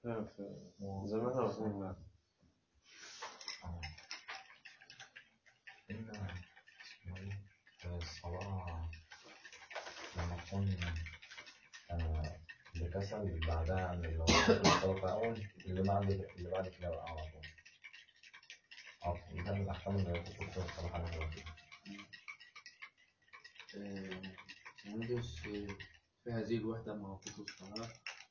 لا، في- زي ما احنا واخدين بالنا. إن اسمه إيه؟ الصلاة لما تكون آه، بكسل بعدها يعني لو الصلاة في أول اللي بعد اللي بعد كده بقى على طول. أو ده من الأحكام اللي تكون في الصلاة حاجة شبه كده. آه، ندرس في في هذه الوحدة مواقيت الصلاة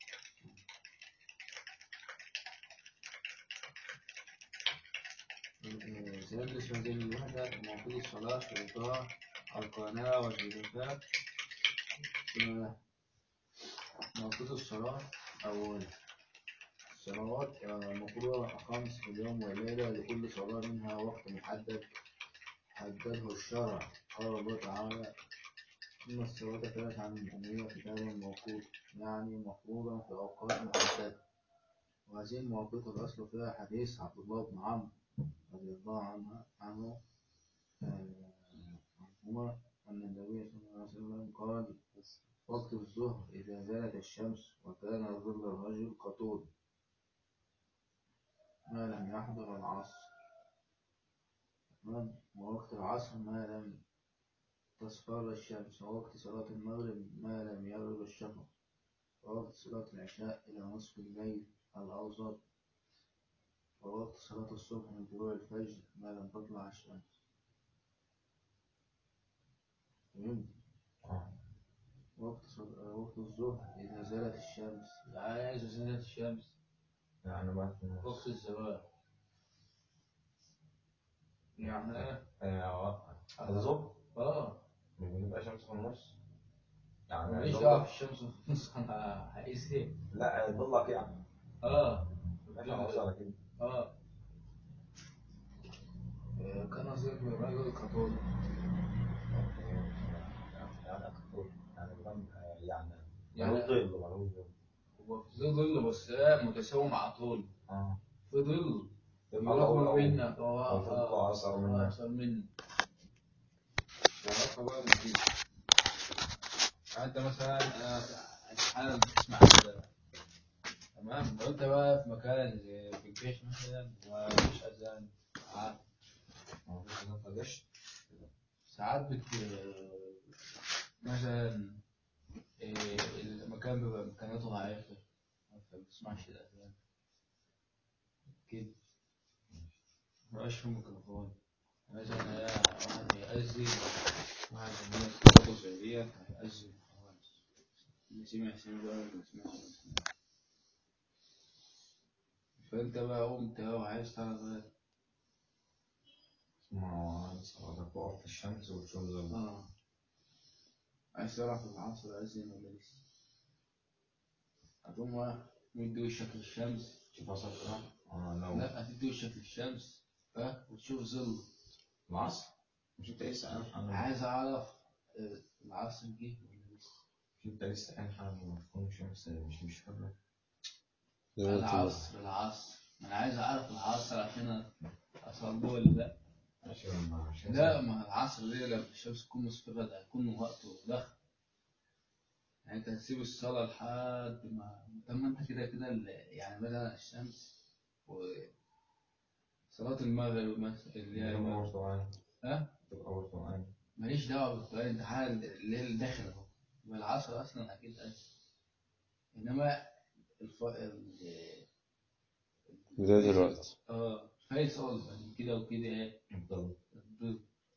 آه، سندرس في هذه الوحدة مواقيت الصلاة شروطها أركانها وشروطها ثم مواقيت الصلاة أول الصلوات آه، مفروضة خمس في اليوم والليلة لكل صلاة منها وقت محدد حدده الشرع قال الله تعالى إن الصلاة كانت عن المؤمنين كتابا موقوتا يعني مفروضا في أوقات محددة وهذه المواقيت الأصل فيها حديث عبد الله بن عمرو رضي الله عنه عنه آه، عنهما أن النبي صلى الله عليه وسلم قال وقت الظهر إذا زالت الشمس وكان ظل الرجل كطول ما لم يحضر العصر تمام؟ ووقت العصر ما لم تصفر الشمس ووقت صلاة المغرب ما لم يغرب الشفق ووقت صلاة العشاء إلى نصف الليل الأوسط ووقت صلاة الصبح من طلوع الفجر ما لم تطلع الشمس فهمت؟ آه. وقت صل... وقت الظهر إذا زالت الشمس يعني إذا زالت الشمس يعني بقى في النص. وقت الزوال يعني إيه؟ آه، الظهر آه بيبقى شمس في النص. يعني ماليش ظل- دعوة بالشمس في النص أنا هقيس إيه؟ لا ضلك يعني. آه ماشي خلاص على كده. آه آه، كان ظل الرجل كطول يعني أكتر. يعني بدم يعني يعني- ملوش ظل ملوش ظل. هو في ظل بس ده متساوي مع طول اه في ظل يبقى يروح هو- ما بيننا اه هو في ظل اه أقصر منك. أقصر مني وعرفها بقى من كده يعني انت مثلا انا حالا بتسمع كده تمام لو انت بقى في مكان زي في الجيش مثلا ومفيش اذان ساعات آه. ما تقدرش. ساعات بت مثلا إيه، المكان بيبقى امكانياته ضعيفة فما بتسمعش الاذان كده مبقاش في ميكروفون مثلا هي واحد هيأذن واحد عندنا برضه زي ديت هيأذن خلاص اللي سمع سمع بقى واللي ما سمعش ما سمع فانت بقى قمت اهو عايز تعرف بقى ما صلاتك وقف في الشمس وتشوف ظل. اه عايز تعرف العصر أذن ولا لسه هتقوم بقى مدي وشك للشمس تشوف صفرا. اه لو لا هتدي وشك للشمس ها وتشوف ظل العصر مش انت لسه قايل حاجة عايز اعرف آه، العصر جه ولا لسه مش انت لسه قايل حاجة ما تكون شمس مش مش فاكرة زي ما انت العصر العصر ما انا عايز اعرف العصر عشان اصلي ولا لا ماشي لما عشان لا ما العصر دي لما الشمس تكون مصفرة ده هيكون وقته دخل يعني انت هتسيب الصلاة لحد ما طب ما انت كده كده ال- يعني مثلا الشمس و صلاة المغرب مثلا اللي هي تبقى برتقال ها تبقى برتقال ماليش دعوة بالطريقة انت حال الليل داخل اهو يبقى العصر اصلا اكيد أذن انما الف... ال... بداية الوقت اه فيصل بين كده وكده ايه الظل الضد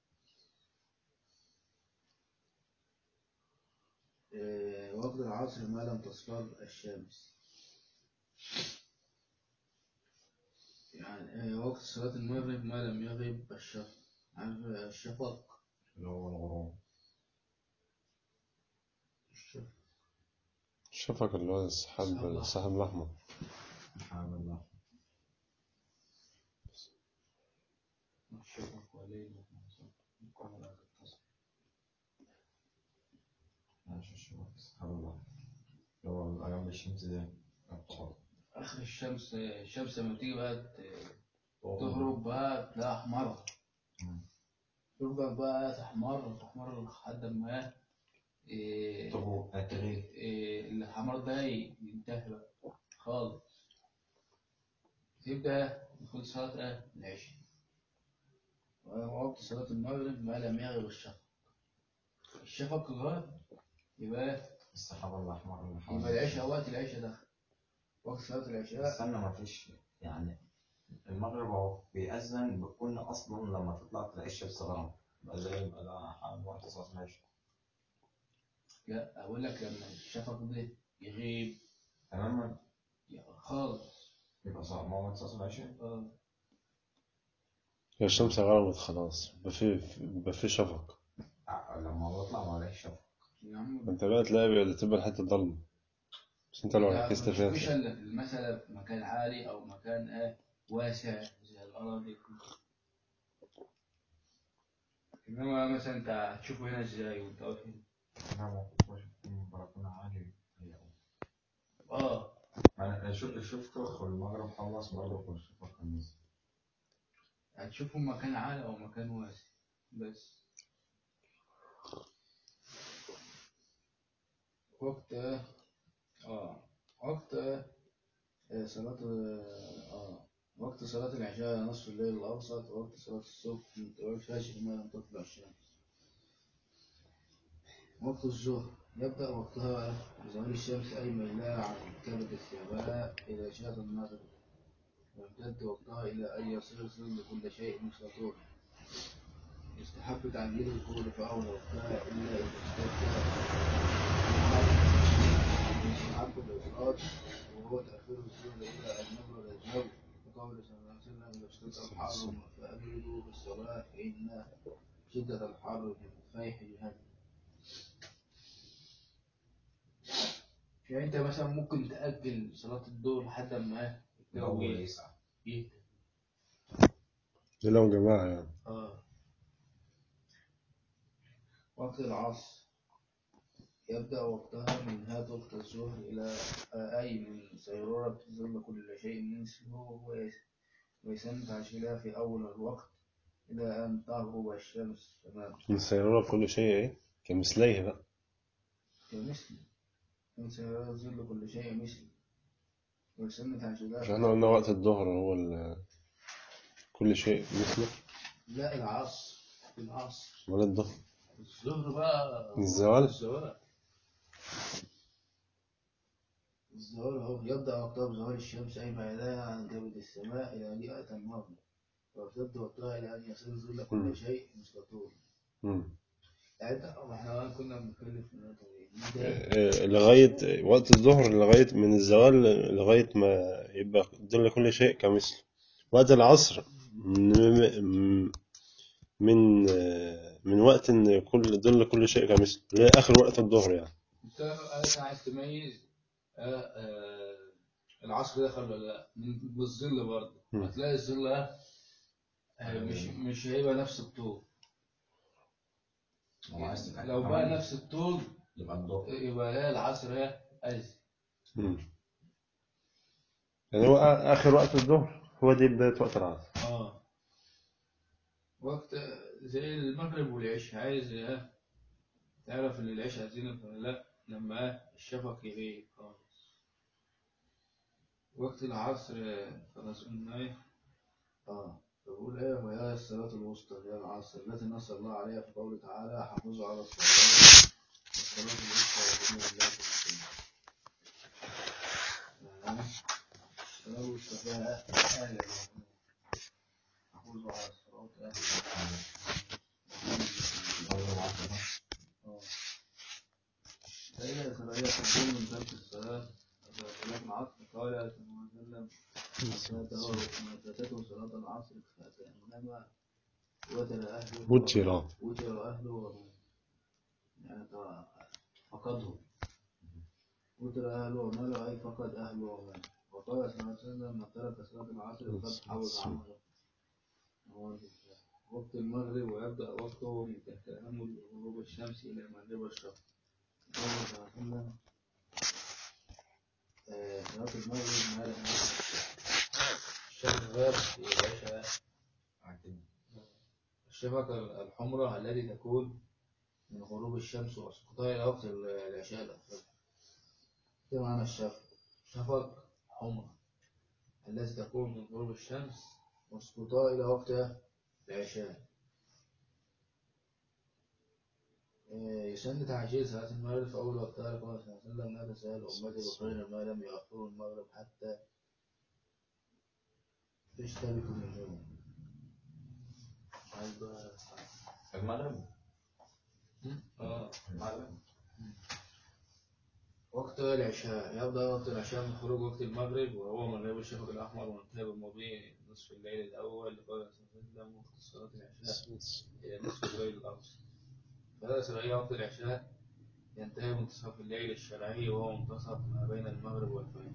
آه، وقت العصر ما لم تصفر الشمس يعني آه، وقت صلاة المغرب ما لم يغب الشفق عارف الشفق اللي هو الغروب الشفق الشفق اللي هو السحاب السحاب السحاب الأحمر سبحان الله الشفق وليل القمر لا تتصل ماشي شو سبحان الله اللي هو أيام الشمس دي الطهر آخر الشمس الشمس لما تيجي بقى ت- تغرب بقى تلاقيها أحمر مم. تفضل بقى تحمر تحمر لحد ما إيه تغرب تغيب إيه الحمار ده ينتهي بقى خالص تبدأ دخول صلاة العشاء ووقت صلاة المغرب ما لم يغب الشفق الشفق غاب يبقى السحاب الأحمر اللي حوالين يبقى العشاء وقت العشاء دخل وقت صلاة العشاء استنى ما فيش يعني المغرب اهو بيأذن بتكون أصلا لما تطلع تلاقي الشمس غرام يبقى زي يبقى ده حال وقت صلاة العشاء لا أقول لك لما الشفق ده يغيب تماما يعني خالص يبقى صلاة ما هو وقت صلاة العشاء اه هي الشمس غربت خلاص يبقى في يبقى في شفق ع- لما بطلع ما الاقيش شفق يا عم انت بقى تلاقي تبقى الحتة ضلمة بس انت لو لا، ركزت ما فيها تشوفش الا في المثل في مكان عالي او مكان ايه واسع زي الاراضي انما مثلا انت هتشوفه هنا ازاي وانت واقف هنا أنا ما كنت بشوف من بلكونة عالي اه أنا شفت شفته والمغرب خلص برضه كنت شفت الناس هتشوفه مكان عالي او مكان واسع بس وقت اه وقت آه، صلاة اه وقت صلاة العشاء نصف الليل الأوسط ووقت صلاة الصبح من طلوع الفجر ما لم تطلع الشمس وقت الظهر يبدأ وقتها بزوال الشمس أي ميلها عن كبد السماء إذا شاءت المغرب ويمتد وقتها إلى أن يصير ظل كل شيء مثل طول يستحب تعجيل الظهر في أول وقتها إلا إذا اشتد يستحب الإفراد وهو تأخير الظهر إلى أن يبرد الجو وقول صلى الله عليه وسلم إذا اشتد الحر فأبردوا بالصلاة فإن شدة الحر من فيح جهنم يعني أنت مثلا ممكن تأجل صلاة الظهر لحد ما الجو الجو يهدى. يسع يهدى. دي لو جماعة يعني آه. وقت العصر يبدأ وقتها من هذا وقت الظهر إلى أي من سيرورة ظل كل شيء مثله ويس- ويسن تعجيلها في أول الوقت إلى أن تغرب الشمس تماما من سيرورة كل شيء ايه كمثليه بقى كمثل من سيرورة ظل كل شيء مثله ويسن تعجيلها مش في احنا قلنا وقت الظهر هو ال- كل شيء مثله لا العصر العصر ولا الظهر الظهر بقى الزوال؟ الزوال الزوال هو يبدأ وقتها بزوال الشمس أي بعدها عن كبد السماء إلى مئة المغرب ويمتد وقتها إلى أن يصير ظل كل مم. شيء مثل طول مم. يعني أنت- احنا كنا بنتكلم في النقطة دي ده آه، لغاية وقت الظهر لغاية من الزوال لغاية ما يبقى ظل كل شيء كمثله وقت العصر من من آه، من وقت ان كل ظل كل شيء كمثله اللي هي اخر وقت الظهر يعني أنت أنت عايز تميز آه، آه، العصر دخل ولا لا من بالظل برضه مم. هتلاقي الظل ده آه، مش مش هيبقى نفس الطول لو عايز تتأكد لو بقى كمان نفس الطول يبقى الظهر يبقى هي العصر هي أزي مم. يعني هو آ- اخر وقت الظهر هو دي بداية وقت العصر اه وقت زي المغرب والعشاء عايز ايه تعرف ان العشاء أذنت ولا لا لما إيه؟ الشفق يغيب خالص وقت العصر آه، خلاص قلنا ايه اه بقول ايه وهي الصلاة الوسطى هي العصر التي نص الله عليها في قوله تعالى حافظوا على الصلاة والصلاة الوسطى وجميع الله المسلمين آه. الصلاة الوسطى فيها آية حافظوا على الصلاة آية اه هي ثنائية تكون من ترك الصلاة صلاة العصر قال صلى الله عليه وسلم فاته ما فاتته صلاة العصر فكأنما وتر أهله وتر. وتر أهله ومات. يعني ط- فقده وتر أهله وماله أي فقد أهله وماله وقال صلى الله عليه وسلم من ترك صلاة العصر فقد حوز عمله نعوذ بالله. وقت المغرب ويبدأ وقته من تحت تأمل غروب الشمس إلى مغرب الشفق قال صلى الله عليه وسلم آه، صلاة المغرب ما لم الشفق غاب يا باشا الشفق الحمراء التي تكون من غروب الشمس وسقوطها إلى وقت العشاء الأخير ده معنى الشفق شفق حمراء التي تكون من غروب الشمس مسقوطة إلى وقت العشاء إيه، يسن تعجيل صلاة المغرب في أول وقتها لقول صلى الله عليه وسلم لا تسأل أمتي بخير ما لم يأخروا المغرب حتى تشتبك النجوم عايز بقى المغرب اه المغرب وقت العشاء يبدأ وقت العشاء من خروج وقت المغرب وهو مغرب الشفق الأحمر وانتهى بالمضي نصف الليل الأول لقول صلى الله عليه وسلم وقت صلاة العشاء إلى نصف الليل الأوسط فهذا شرعية وقت العشاء ينتهي منتصف الليل الشرعي وهو منتصف ما بين المغرب والفجر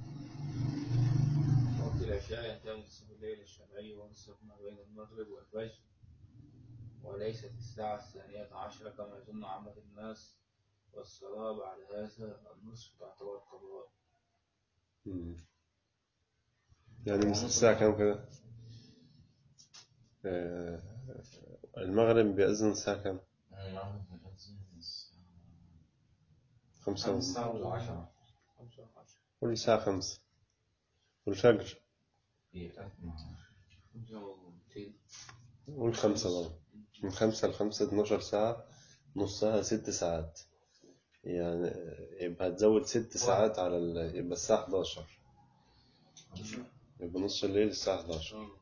وقت العشاء ينتهي منتصف الليل الشرعي وهو منتصف ما بين المغرب والفجر وليست الساعة الثانية عشرة كما يظن عامة الناس والصلاة بعد هذا النصف تعتبر قضاء مم. يعني من الساعة كام كده؟ آه، المغرب بيأذن الساعة كام؟ المغرب بيأذن الساعة خمسة ونص. خمسة وعشرة خمسة وعشرة كل ساعة خمسة والفجر بيأذن خمسة ومئتين قول خمسة برضه من خمسة لخمسة اتناشر ساعة نصها ست ساعات يعني يبقى هتزود ست ساعات على ال... يبقى الساعة 11 يبقى نص الليل الساعة 11 آه.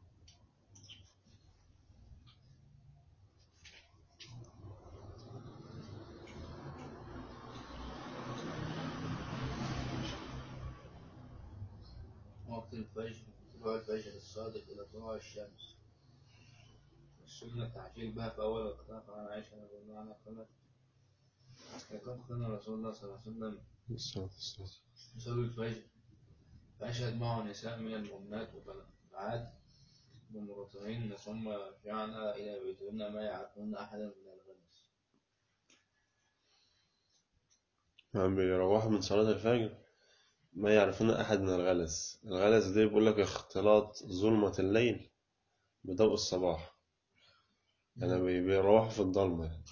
وقت الفجر طلوع الفجر الصادق إلى طلوع الشمس السنة تعجيل بها في أول وقتها فعن عائشة رضي الله عنها قالت لقد كان رسول الله صلى الله عليه وسلم الصلاة والسلام. يصلي الفجر فأشهد معه نساء من المؤمنات وبعد بمرتهن ثم رجعنا إلى بيوتهن ما يعرفون أحدا من الغلس يعني بيروحوا من صلاة الفجر ما يعرفون أحد من الغلس الغلس ده بيقول لك اختلاط ظلمة الليل بضوء الصباح يعني بي- بيروحوا في الضلمة يعني.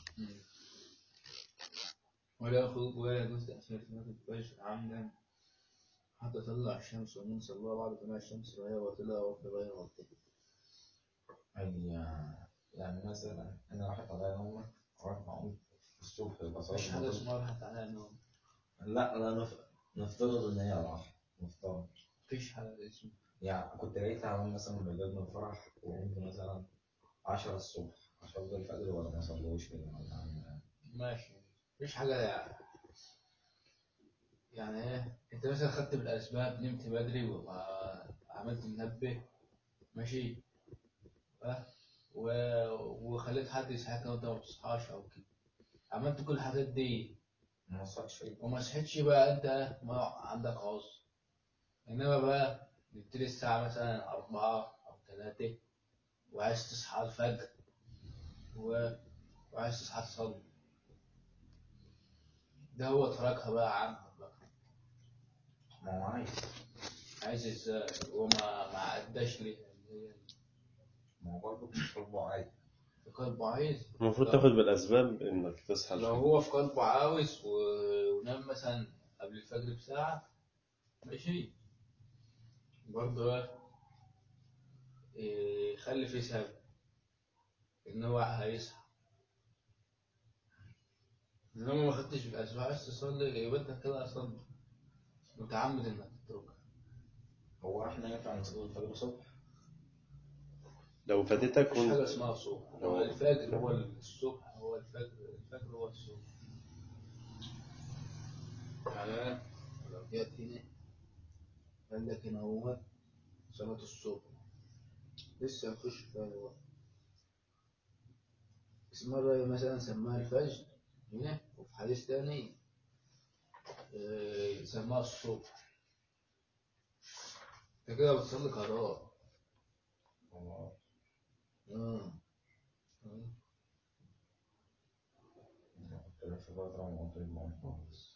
ولا يخرج ولا يجوز تأثير صلاة الفجر عمدا حتى تطلع الشمس ومن صلى بعد طلوع الشمس وهي باطلة أو في غير وقتها أي يعني مثلا أنا راحت عليا نومة ورحت أقوم الصبح يبقى صلاة مفيش حاجة المغرب. اسمها راحت عليها النوم لا لا نف... نفترض إن هي راحت نفترض مفيش حاجة اسمها يعني كنت لقيت عمال مثلا بالليل من الفرح وقمت مثلا 10 الصبح أصلي الفجر ولا ما أصليهوش كده ولا أعمل إيه؟ ماشي مفيش حاجة يعني يعني ايه انت مثلا خدت بالاسباب نمت بدري وعملت منبه ماشي اه و... وخليت حد يصحيك وانت ما بتصحاش او كده عملت كل الحاجات دي ما وصلتش فيه. وما صحيتش بقى انت ما عندك عذر انما بقى نبتدي الساعة مثلا أربعة أو ثلاثة وعايز تصحى الفجر و... وعايز تصحى تصلي ده هو تركها بقى عنك بقى ما هو عايز عايز ازاي وما ما عداش ليه اللي هي ما هو برضه مش طبعه عايز في قلبه عايز المفروض تاخد بالأسباب إنك تصحى لو الفجر هو في قلبه عاوز و- ونام مثلا قبل الفجر بساعة ماشي برضه إيه، خلي فيه سبب إن هو هيصحى إنما ما خدتش بالأسباب عايز تصلي يبقى أنت كده أصلا متعمد إنك تتركها هو احنا ينفع نصلي الفجر الصبح؟ لو فاتتك مفيش حاجة وانت اسمها صبح هو الفجر هو الصبح هو الفجر الفجر هو الصبح يعني لو جت هنا قال لك هنا هو صلاة الصبح لسه هنخش فيها دلوقتي بس مرة مثلا سماها الفجر هنا وفي حديث تاني آه، سماها الصبح انت كده بتصلي قضاء هو اه كنت في فترة ما قلت لهم خالص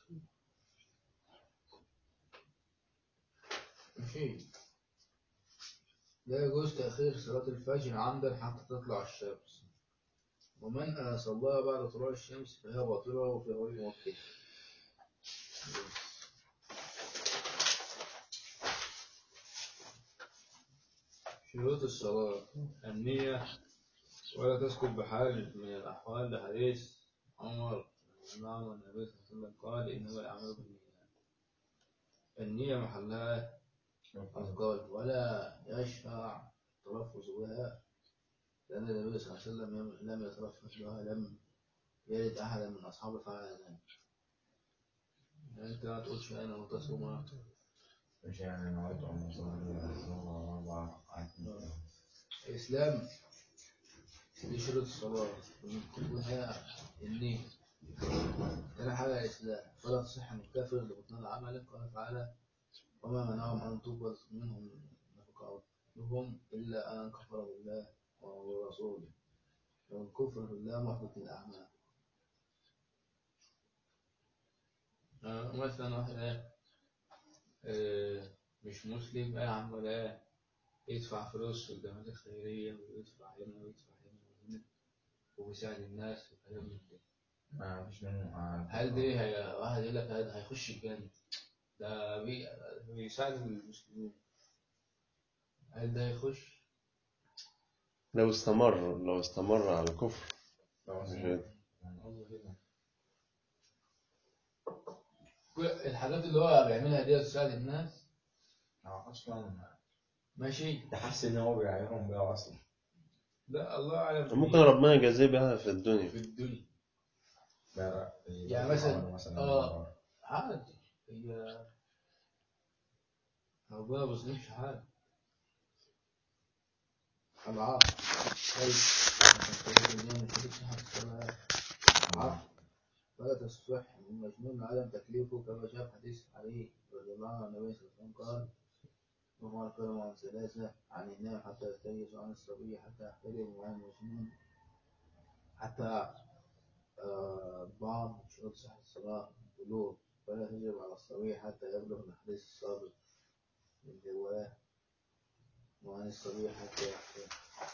ماشي لا يجوز تأخير صلاة الفجر عمدا حتى تطلع الشمس ومن آه، صلاها بعد طلوع الشمس فهي باطلة وفي غير وقتها شروط الصلاة النية ولا تسكت بحال من الأحوال لحديث عمر نعم النبي صلى الله عليه وسلم قال إنما الأعمال بالنيات النية محلها القلب ولا يشفع التلفظ بها لأن النبي صلى الله عليه وسلم لم- لم يتلفظ بها لم يرد أحدا من أصحابه فعل ذلك يعني أنت ما تقولش أنا متصوم مش يعني نويت أن أصلي الظهر أربع ركعات الإسلام دي شروط الصلاة تكون هي النية تاني حاجة الإسلام فلا تصح من كافر لبطلان عمله قال تعالى وما منعهم أن تقبل منهم نفقاتهم إلا أن كفر بالله ورسوله والكفر بالله محبط الأعمال آه، مثلا واحد إيه، آه، مش مسلم ايه عمال ايه يدفع فلوس في الجمعيات الخيرية ويدفع هنا ويدفع هنا وهنا وبيساعد الناس وكلام من ده ما فيش منه آه، هل دي هي واحد يقول لك هذا هيخش الجنة ده بي... بيساعد المسلمين هل ده هيخش؟ لو استمر لو استمر على الكفر لو مش أصلاً- هيد- يعني قصدي كده كل الحاجات اللي هو بيعملها دي تساعد الناس هو أصلا ماشي تحس إن هو بيعيرهم بيها أصلا لا الله أعلم ممكن ربنا يجازيه بها في الدنيا في الدنيا لا يعني مثلا- مثلا آه. عادي هي ربنا ما بيظلمش حاجة العاق طيب العاق ولا تصح من مجنون عدم تكليفه كما جاء في حديث علي رضي الله عنه النبي صلى الله عليه وسلم قال وهو الكلام عن ثلاثة عن النام حتى يستيقظ عن الصبي حتى يحترم وعن المجنون حتى آه، بعض من شروط صحة الصلاة البلوغ فلا تجب على الصبي حتى يبلغ الحديث السابق من جواه وعن الصبي حتى يحترم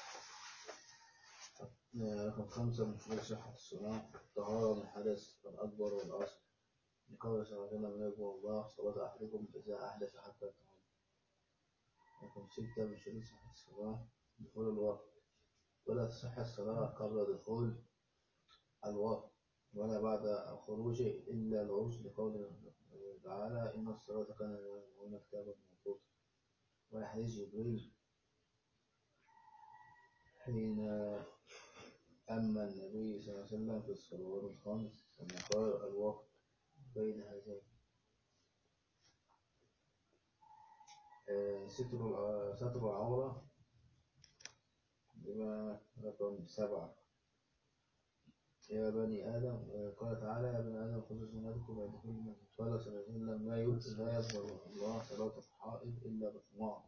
آه، رقم خمسة من شروط صحة الصلاة الطهارة من الحدث الأكبر والأصغر لقول صلى الله عليه وسلم يقول الله صلاة أحدكم إذا أحدث حتى يتوضأ رقم ستة من شروط صحة الصلاة دخول الوقت ولا تصح الصلاة قبل دخول الوقت ولا بعد الخروج إلا العرس لقول تعالى إن الصلاة كان للمؤمنين كتابا موقوتا ولحديث جبريل حين أما النبي صلى الله عليه وسلم في الصلوات الخمس كما قال الوقت بين هذين آه، ستر الع- ستر العورة بما رقم سبعة يا بني آدم آه، قال تعالى يا بني آدم خذوا زينتكم عند كل مسجد قال صلى الله عليه وسلم لا يؤتي لا يقبل الله صلاة الحائض إلا بطماع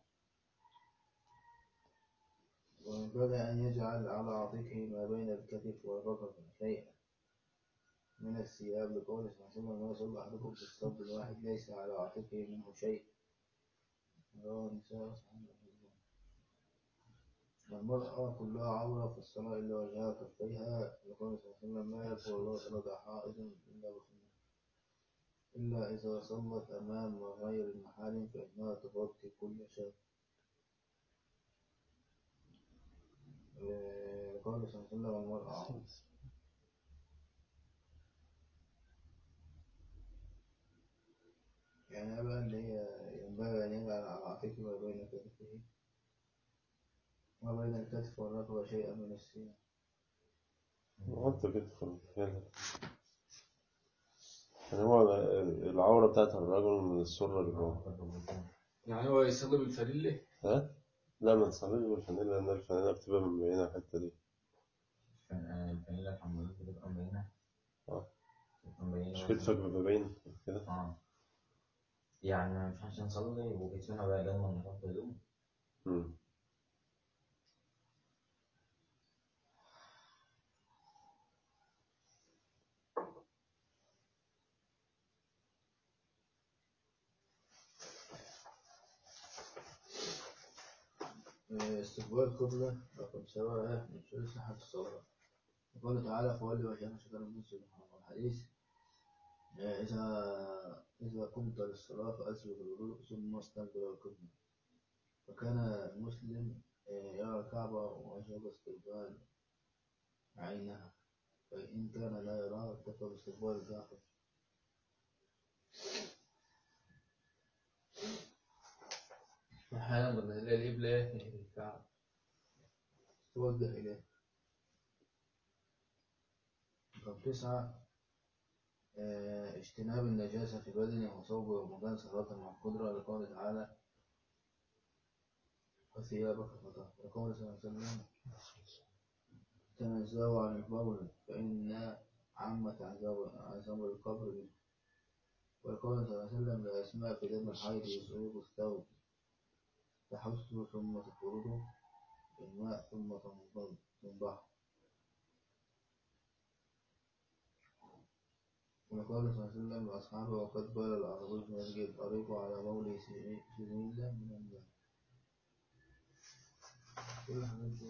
وينبغي أن يجعل على عاتقه ما بين الكتف والركبة شيئا من الثياب لقول صلى الله عليه وسلم لا يصلي أحدكم في الصف الواحد ليس على عاتقه منه شيء رواه النساء صحيح البخاري. والمرأة كلها عورة في الصلاة إلا وجهها وكفيها لقول صلى الله عليه وسلم لا يقبل الله صلاة حائض إلا بخمار إلا إذا صلت أمام غير المحارم فإنها تغطي كل شيء آه، قال صلى الله عليه وسلم المرأة عورة يعني بقى اللي هي ينبغي أن يجعل على عاتقه ما بين كتفه وما بين الكتف والركبة شيئا من الثياب حط كتف كده يعني هو العورة بتاعت الرجل من السرة اللي جوه يعني هو يصلي بالفريلة ها؟ لا ما تصليش بالفانيلا لأن الفانيلا بتبقى مبينة الحتة دي الفانيلا الحمالات بتبقى مبينة آه. بتبقى مبينة مش كتفك بيبقى باين كده اه يعني ما ينفعش نصلي وجسمنا بقى لما نحط هدوم مم. آه، استقبال القبلة رقم سبعة من شروط صحة الصلاة يقول تعالى فولي وجهك شطر المسجد الحرام الحديث آه، إذا إذا قمت للصلاة فأسبغ الوضوء ثم استقبل القبلة فكان المسلم آه، يرى الكعبة وجب استقبال عينها فإن كان لا يراها اكتفى باستقبال الكعبة أحيانا قلنا نلاقي القبلة ناحية الكعبة توجه إليه رقم تسعة آه، اجتناب النجاسة في بدنه وثوبه ومكان صلاة مع القدرة لقوله تعالى وثيابك فطهر وقول صلى الله عليه وسلم تنزهوا عن البول فإن عامة عذاب عذاب القبر منه ويقول صلى الله عليه وسلم لأسماء في دم الحيض يصيب الثوب تحسه ثم تفرده بالماء ثم تنضح تنضح وقال صلى الله عليه وسلم لأصحابه وقد بال الأعرابي في المسجد أريق على بول سبيل من الماء كل الحاجات دي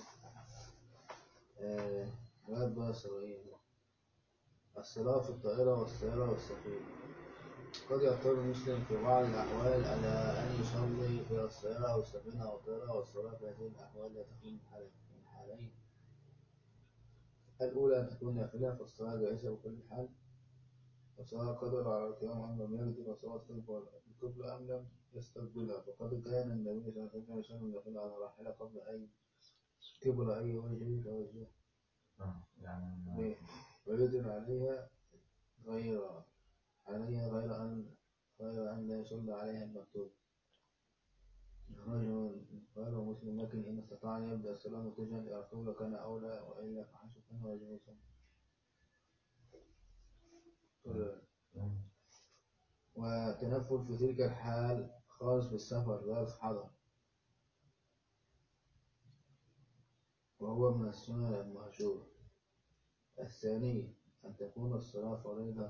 آه، باب بقى سواقين الصلاة في الطائرة والسيارة والسفينة قد يضطر المسلم في بعض الأحوال على أن يصلي في السيارة أو السفينة أو الطائرة والصلاة في هذه الأحوال لا تكون من حالين من حالين الأولى أن تكون نافلة فالصلاة جائزة بكل حال وسواء قدر على القيام أم لم يقدر وسواء استقبل القبلة أم لم يستقبلها فقد كان النبي صلى الله عليه وسلم يصلي النافلة على راحلة قبل أن قبل أي وجه يتوجه آه، يعني به ويدل عليها غير عليها غير أن غير أن لا يصلى عليها المكتوب رجل غير مسلم لكن إن استطاع أن يبدأ الصلاة متجها إلى القبلة كان أولى وإلا فحسب أنه يجب يصلي مم. وتنفل في تلك الحال خاص بالسفر لا في الحضر وهو من السنن المهجورة الثاني أن تكون الصلاة فريضة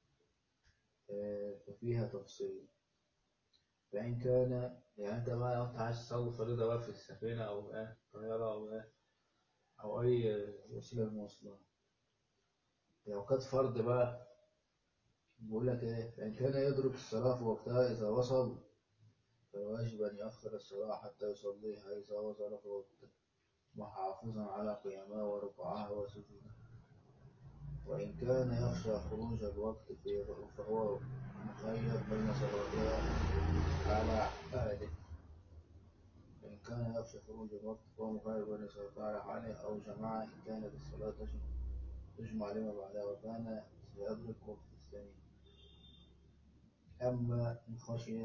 آه، ففيها تفصيل فإن كان يعني أنت بقى لو أنت عايز تصلي فريضة بقى في السفينة أو إيه طيارة أو إيه أو أي وسيلة مواصلات لو كانت فرض بقى بيقول لك إيه فإن كان يدرك الصلاة في وقتها إذا وصل فواجب أن يأخر الصلاة حتى يصليها إذا وصل في وقتها محافظا على قيامها وركوعها وسجودها وإن كان يخشى خروج الوقت في فهو مخير بين صلاتها على حاله إن كان يخشى خروج الوقت فهو مخير بين صلاتها على حاله أو جماعة إن كانت الصلاة تجمع تجمع لما بعدها وكان سيدرك وقت الثاني أما إن خشي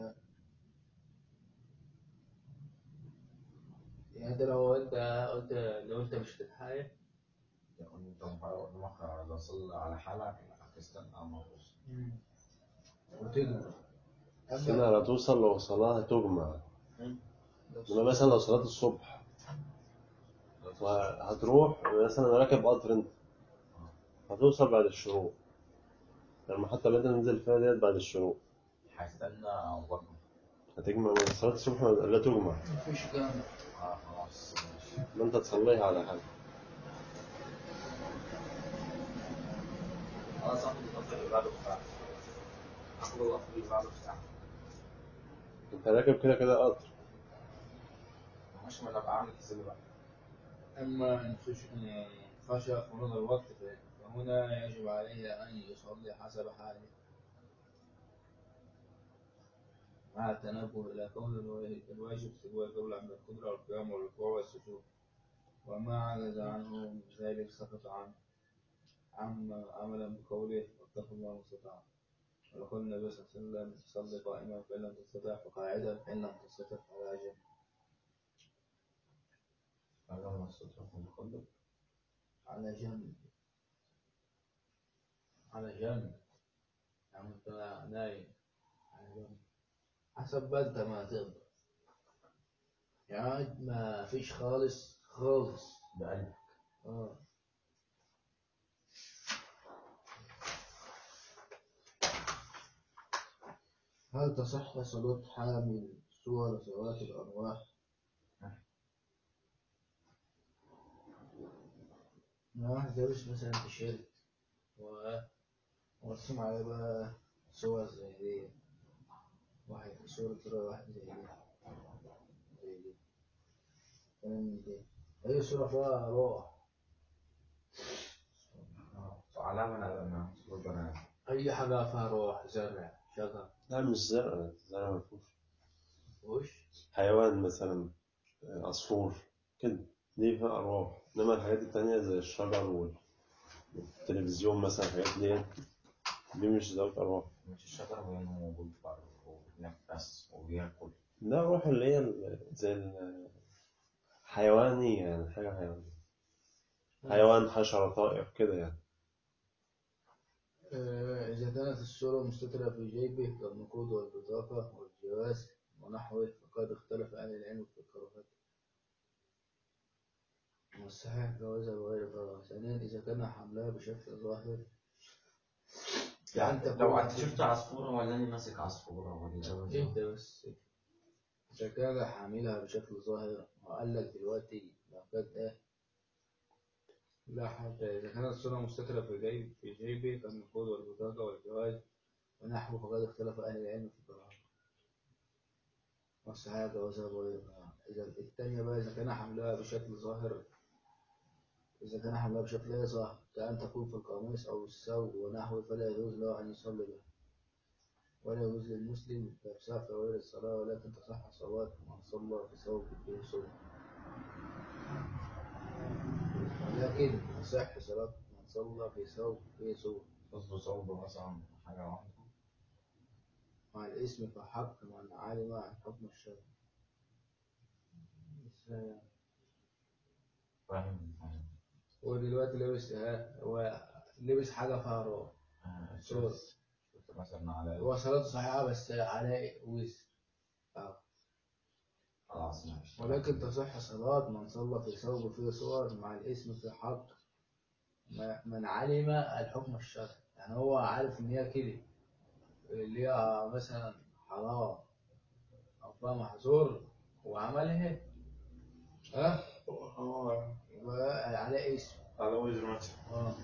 يعني أنت لو أنت قلت لو أنت مش تتحايل يعني أنت مخرج لو صلى على حالك هتستنى ما توصل وتجمع السنة لا توصل لو صلاة تجمع إنما مثلا لو صلاة الصبح وهتروح مثلا راكب قطر أنت هتوصل بعد الشروق لما حتى اللي أنت تنزل فيها ديت بعد الشروق هيستنى وقت هتجمع من صلاة الصبح لا تجمع مفيش جامع اه خلاص ماشي ما أنت تصليها على حاجة خلاص اخد القطر اللي بعده بساعة اخد القطر اللي بعده بساعة أنت راكب كده كده قطر مش ما انا بعمل حسابي بقى أما إن خش- إن خشى خروج الوقت فهنا يجب عليه أن يصلي حسب حاله مع التنبه إلى كون الوا- الواجب سوى القول عند القدرة والقيام والركوع والسجود وما عجز عنه من ذلك سقط عنه عم عملا بقوله واتقوا الله ما استطاعتم ويقول النبي صلى الله عليه وسلم صل قائما فإن لم تستطع فقاعدا فإن لم تستطع فعلى جنب انا ما استطعت المقدم على جنب على جنب يعني انت نايم على جنب حسب بقى انت ما تقدر يعني ما فيش خالص خالص بقلبك اه هل تصح صلاة حامل صور ذوات الأرواح؟ ما واحد لابس مثلا تيشيرت و- ومرسوم عليه بقى صور زي دي واحد صورة كده واحد زي دي زي دي كلام ده أي صورة فيها روح على من على ربنا أي حاجة فيها روح زرع شجر لا مش زرع زرع ما فيهوش وش حيوان مثلا عصفور كده دي فيها أرواح إنما الحاجات التانية زي الشجر والتلفزيون مثلا الحاجات دي دي مش ذات أرواح مش الشجر بينه موجود بره وبيتنفس وبياكل لا الروح اللي هي ال- زي الحيوانية يعني حاجة حيوانية حيوان حشرة طائر كده يعني آه، إذا كانت الصورة مستترة في جيبه كالنقود والبطاقة والجواز ونحوه فقد اختلف أهل العلم في كراهته والصحيح جوازها بغير كراهة ثانيا إذا كان حملها بشكل ظاهر يعني أنت لو كنت- شفت عصفورة ولا أنا ماسك عصفورة ولا اهدى بس إذا كان حاملها بشكل ظاهر وقال لك دلوقتي لو كانت إيه لا حتى إذا كانت الصورة مستترة في جيب في جيبه كالنقود والبطاقة والجواز ونحوه فقد اختلف أهل العلم في كراهته والصحيح جوازها بغير كراهة إذا الثانية بقى إذا كان حملها بشكل ظاهر إذا كان حملها بشكل غير ظاهر كأن تكون في القميص أو الثوب ونحوه فلا يجوز له أن يصلي بها ولا يجوز للمسلم لبسها في غير الصلاة ولكن تصح صلاة من صلى في ثوب فيه صوم ولكن تصح صلاة من صلى في ثوب فيه صوم قصده صوبه مثلا حاجة واحدة مع الاسم فحق من علم عن حكم الشرع إزاي يعني؟ فاهم فاهم هو دلوقتي لابس ها هو لبس حاجة فيها روح آه، صور. شفت شفت مثلا على هو صلاته صحيحة بس على وزر آه. خلاص ماشي ولكن تصح صلاة من صلى في ثوب فيه صور مع الاسم في حق ما- من علم الحكم الشرعي يعني هو عارف ان هي كده اللي هي مثلا حرام او فيها محظور وعملها ها يبقى على اسم على وجه مثلا اه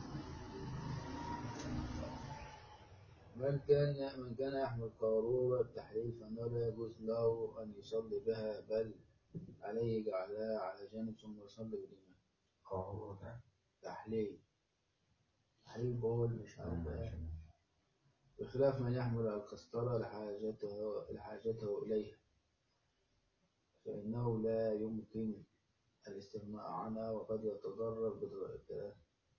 من كان من كان يحمل قارورة التحليل فإنه لا يجوز له أن يصلي بها بل عليه جعلها على جانب ثم يصلي بالإمام قارورة ده تحليل تحليل بول مش عارف ماشي، ايه ماشي. بخلاف من يحمل القسطرة لحاجته لحاجته إليها فإنه لا يمكن الاستغناء عنها وقد يتضرر بضرورتها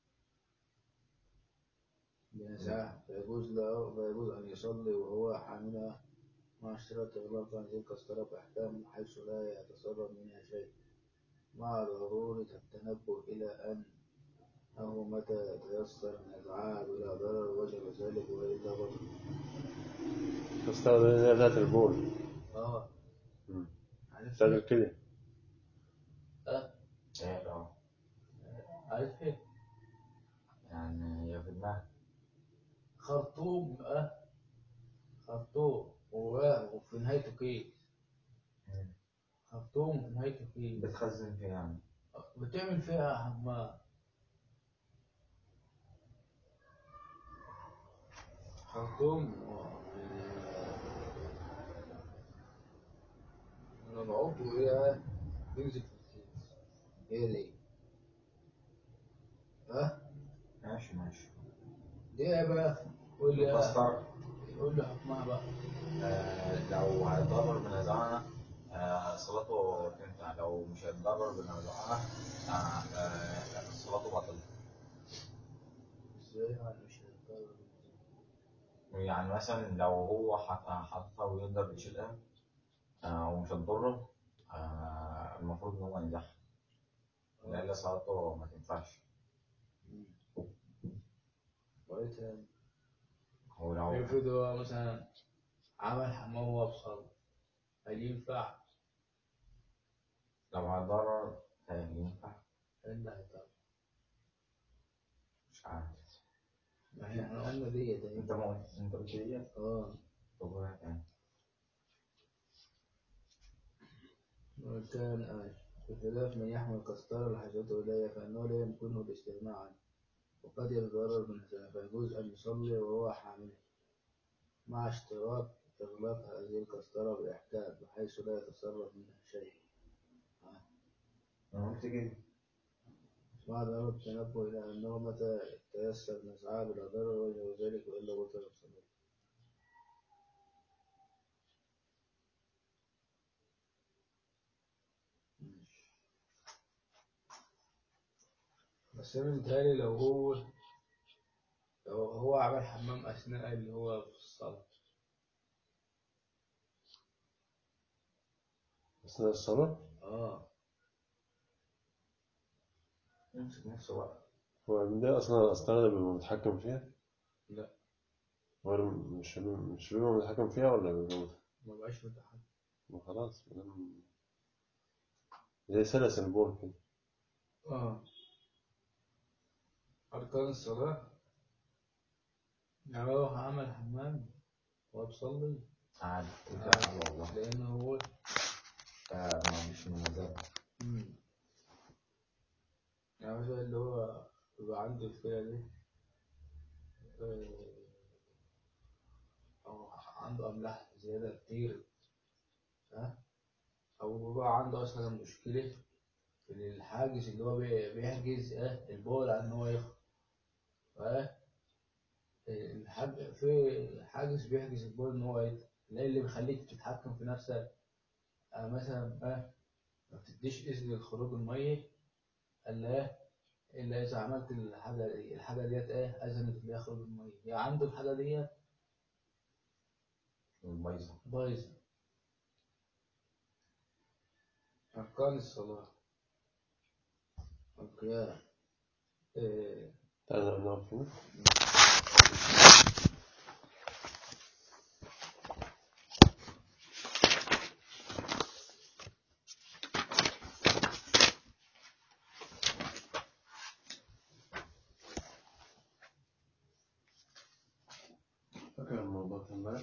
بنزاع فيجوز له فيجوز أن يصلي وهو حاملها مع اشتراط إغلاق هذه القسطرة بأحكام حيث لا يتصرف منها شيء مع ضرورة التنبه إلى أن أنه متى تيسر نزعها بلا ضرر وجب ذلك وإلا بطل تستخدم اللي هي بتاعت البول اه مم. عارف بتاعت ايه؟ الكلى اه ايه ده عارف ايه؟ يعني هي في دماغك خرطوم اه خرطوم و- وفي نهايته كيس مم. خرطوم وفي نهايته كيس بتخزن فيها يعني بتعمل فيها حمام خرطوم من العضو إلى ينزل في الكيس هي دي ها ماشي ماشي دي ايه بقى قول لي القسطرة قول لي حكمها بقى آه، لو هيتضرر بنزعها آه، صلاته تنفع لو مش هيتضرر بنزعها آه، آه، صلاته باطلة ازاي يعني مش هيتضرر يعني مثلا لو هو حط- حاططها ويقدر يشيلها آه، ومش هتضره آه، المفروض إن هو ينزعها لأن صلاته ما تنفعش وايه تاني ولو افرض هو مثلا عمل حمام وهو بصل هل ينفع؟ لو هيتضرر آه، ينفع ايه اللي هيتضرر؟ مش عارف ما هي احنا قلنا ديت اهي انت ما قلت- انت قلت لي اه طب وهي تاني وكان آه بخلاف من يحمل قسطرة لحاجته إليه فإنه لا يمكنه الاستغناء عنه وقد يتضرر من هذا فيجوز أن يصلي وهو حامل مع اشتراط إغلاق هذه القسطرة بإحكام بحيث لا يتصرف منها شيء آه. أنا قلت كده بعد أمر التنبه إلى أنه متى تيسر نزعها بلا ضرر وجه ذلك وإلا بطل الصلاة بس أنا متهيألي لو هو لو هو عمل حمام أثناء اللي هو في الصلاة أثناء الصلاة آه يمسك نفسه بقى هو من ده أصلا أصلا بيبقى متحكم فيها؟ لا. هو مش مش بيبقى متحكم فيها ولا بيبقى متحكم؟ ما بقاش متحكم ما خلاص ما دام- زي سلس البول كده آه أركان الصلاة يعني لو هعمل حمام وأصلي عادي كده على الله لأن هو آه، ما مش من مزاج مم. يعني مثلا اللي هو بيبقى عنده الفئة دي آه، أو عنده أملاح زيادة كتير ها أو بيبقى عنده أصلا مشكلة في الحاجز اللي هو بي- بيحجز اه البول عن إن هو يخرج ها الحاج في حاجز بيحجز البول إن هو يطلع اللي اللي بيخليك تتحكم في نفسك آه مثلا اه ما بتديش إذن لخروج المية إلا إلا إذا عملت الحاجة دي الحاجة ديت إيه أذنت اللي يخرج المية هي عنده الحاجة ديت البيضة بايظة أركان الصلاة القيام إيه تعالى نقف هنا فاكر الموضوع كان امبارح؟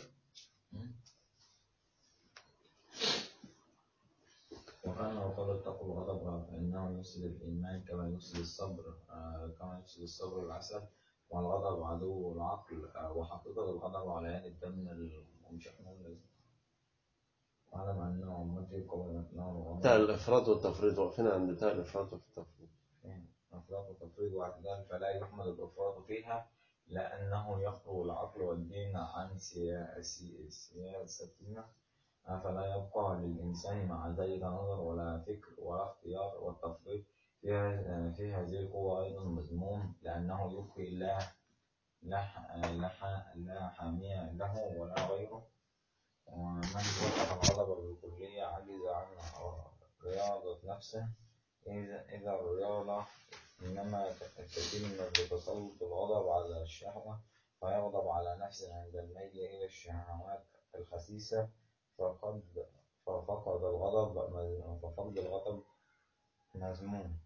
وكان وقال اتقوا الغضب فإنه يفسد الإيمان كما يفسد الصبر آه، كما يفسد الصبر العسل والغضب عدو العقل آه، وحقيقة الغضب على عين الدم المشحنون الذي واعلم أن أمتي قومت نار بتاع وغضب الإفراط والتفريط واقفين عند بتاع الإفراط والتفريط أفراط وتفريط واعتدال فلا يحمد الإفراط فيها لأنه يخلو العقل والدين عن سيا- سي- سياستنا فلا يبقى للإنسان مع ذلك نظر ولا فكر ولا اختيار والتفريط في ه- في هذه القوة أيضا مذموم لأنه يبقي لا لا ح- لا ح- لا حامية له ولا غيره ومن وقف الغضب بالكلية عجز عن رياضة نفسه إذا إذا الرياضة إنما تتم بتسلط الغضب على الشهوة فيغضب على نفسه عند الميل إلى الشهوات الخسيسة فقد ففقد الغضب ففقد الغضب مذموم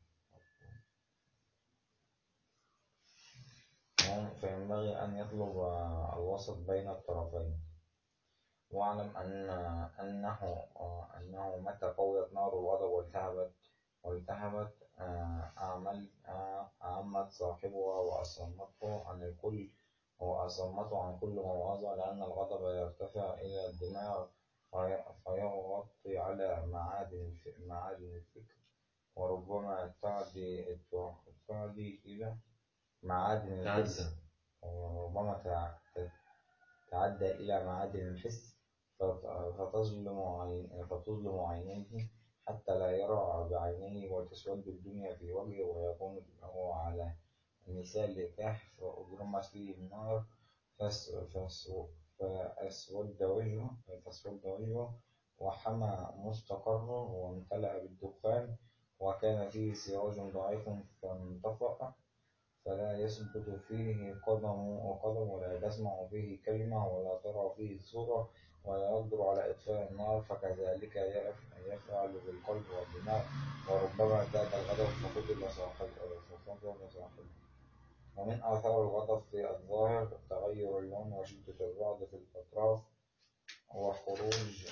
فينبغي أن يطلب الوسط بين الطرفين واعلم أن أنه أنه متى قويت نار الغضب والتهبت والتهبت أعمل أعمت صاحبها وأصمته عن الكل وأصمته عن كل موعظة لأن الغضب يرتفع إلى الدماغ في- فيغطي على معادن الف- معادن الفكر وربما تعدي تعدي إلى معادن الحس تعدى. وربما تع- تعدى إلى معادن الحس فت- فتظلم عين فتظلم عينيه حتى لا يرى بعينيه وتسود الدنيا في وجهه ويكون له على مثال الكهف أجرمت فيه النار فس فس فأسود وجهه فأسود وجهه وحمى مستقره وامتلأ بالدخان وكان فيه سراج ضعيف فانطفأ فلا يثبت فيه قدم وقدم ولا تسمع فيه كلمة ولا ترى فيه صورة ولا يقدر على إطفاء النار فكذلك يف- يفعل بالقلب والدماغ وربما ذاك الغضب فقتل صاحبه فقتل صاحبه ومن آثار الغضب في الظاهر تغير اللون وشدة الرعد في الأطراف وخروج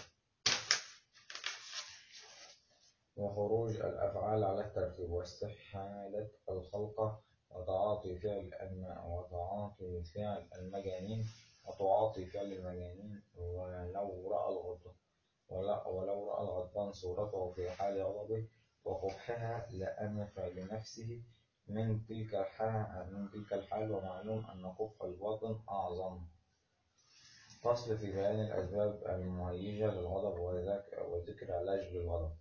وخروج الأفعال على الترتيب واستحالة الخلق وتعاطي فعل الم... وتعاطي فعل المجانين وتعاطي فعل المجانين ولو رأى الغضب ولا- ولو رأى الغضبان صورته في حال غضبه وقبحها لأنف لنفسه من تلك الحال من تلك الحال ومعلوم أن قبح الباطن أعظم فصل في بيان الأسباب المهيجة للغضب وذاك- وذكر علاج للغضب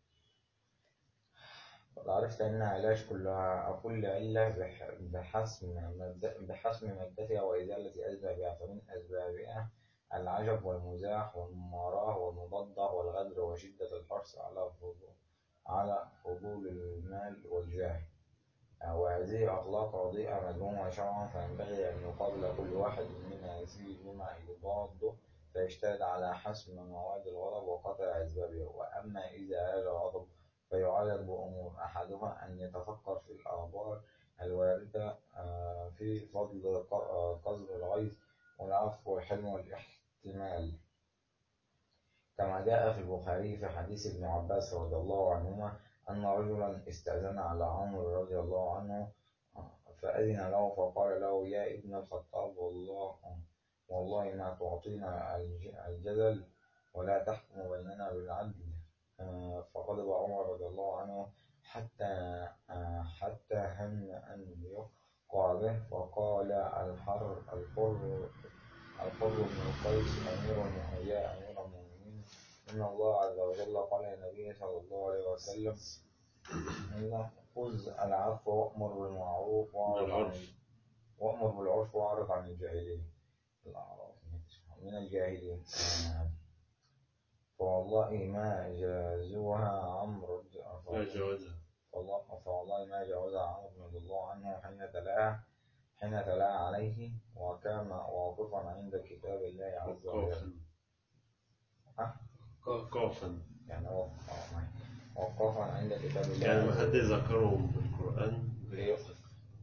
قد عرفت أن علاج كل كل علة بح- بحسم مد- بحسم مادتها وإزالة أسبابها فمن أسبابها العجب والمزاح والمماراة والمضادة والغدر وشدة الحرص على فضول على فضول المال والجاه وهذه أخلاق رديئة مذمومة شرعا فينبغي أن يقابل كل واحد من هذه بما يضاده فيجتهد على حسم مواد الغضب وقطع أسبابه وأما إذا عاد الغضب فيعالج بأمور أحدها أن يتفكر في الأخبار الواردة آه، في فضل ق- آه، قصد الغيظ والعفو والحلم والاحتمال كما جاء في البخاري في حديث ابن عباس رضي الله عنهما أن رجلا استأذن على عمرو رضي الله عنه فأذن له فقال له يا ابن الخطاب والله والله ما تعطينا الج- الجدل ولا تحكم بيننا بالعدل آه، فغضب عمر رضي الله عنه حتى آه، حتى هم أن يقع به فقال الحر الحر الحر بن القيس أمير المؤمنين يا أمير المؤمنين إن الله عز وجل قال للنبي صلى الله عليه وسلم إن خذ العفو وأمر بالمعروف وأعرض عن بالعرف. وأمر بالعرف وأعرض عن الجاهلين الأعراف من الجاهلين آه، فوالله ما جازوها عمرو لا جوازها فالله فوالله ما جاوزها عمرو رضي الله عنه حين تلاها حين تلاها عليه وكان واقفا عند كتاب الله عز وجل وقافا ها؟ وقافا يعني وقف- آه، معي. وقفا عند كتاب الله يعني ما عز حد وجل. ذكرهم بالقرآن بيقف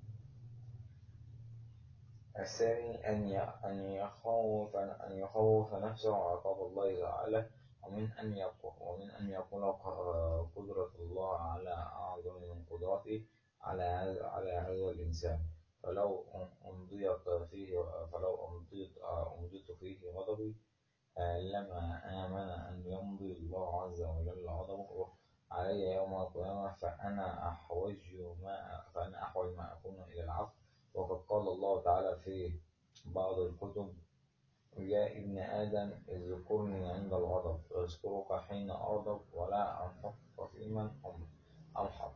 الثاني أن ي- أن يخوف أن يخوف نفسه عقاب الله تعالى ومن أن يقول ومن أن يقول ق- قدرة الله على أعظم من قدرته على هذا على هذا الإنسان فلو أمضيت فيه فلو أمضيت أمضيت فيه غضبي آه، لما آمن أن يمضي الله عز وجل غضبه علي يوم القيامة فأنا أحوج ما فأنا أحوج ما أكون إلى العفو وقد قال الله تعالى في بعض الكتب يا ابن آدم اذكرني عند الغضب اذكرك حين أغضب ولا أنفق فيمن أم- أمحق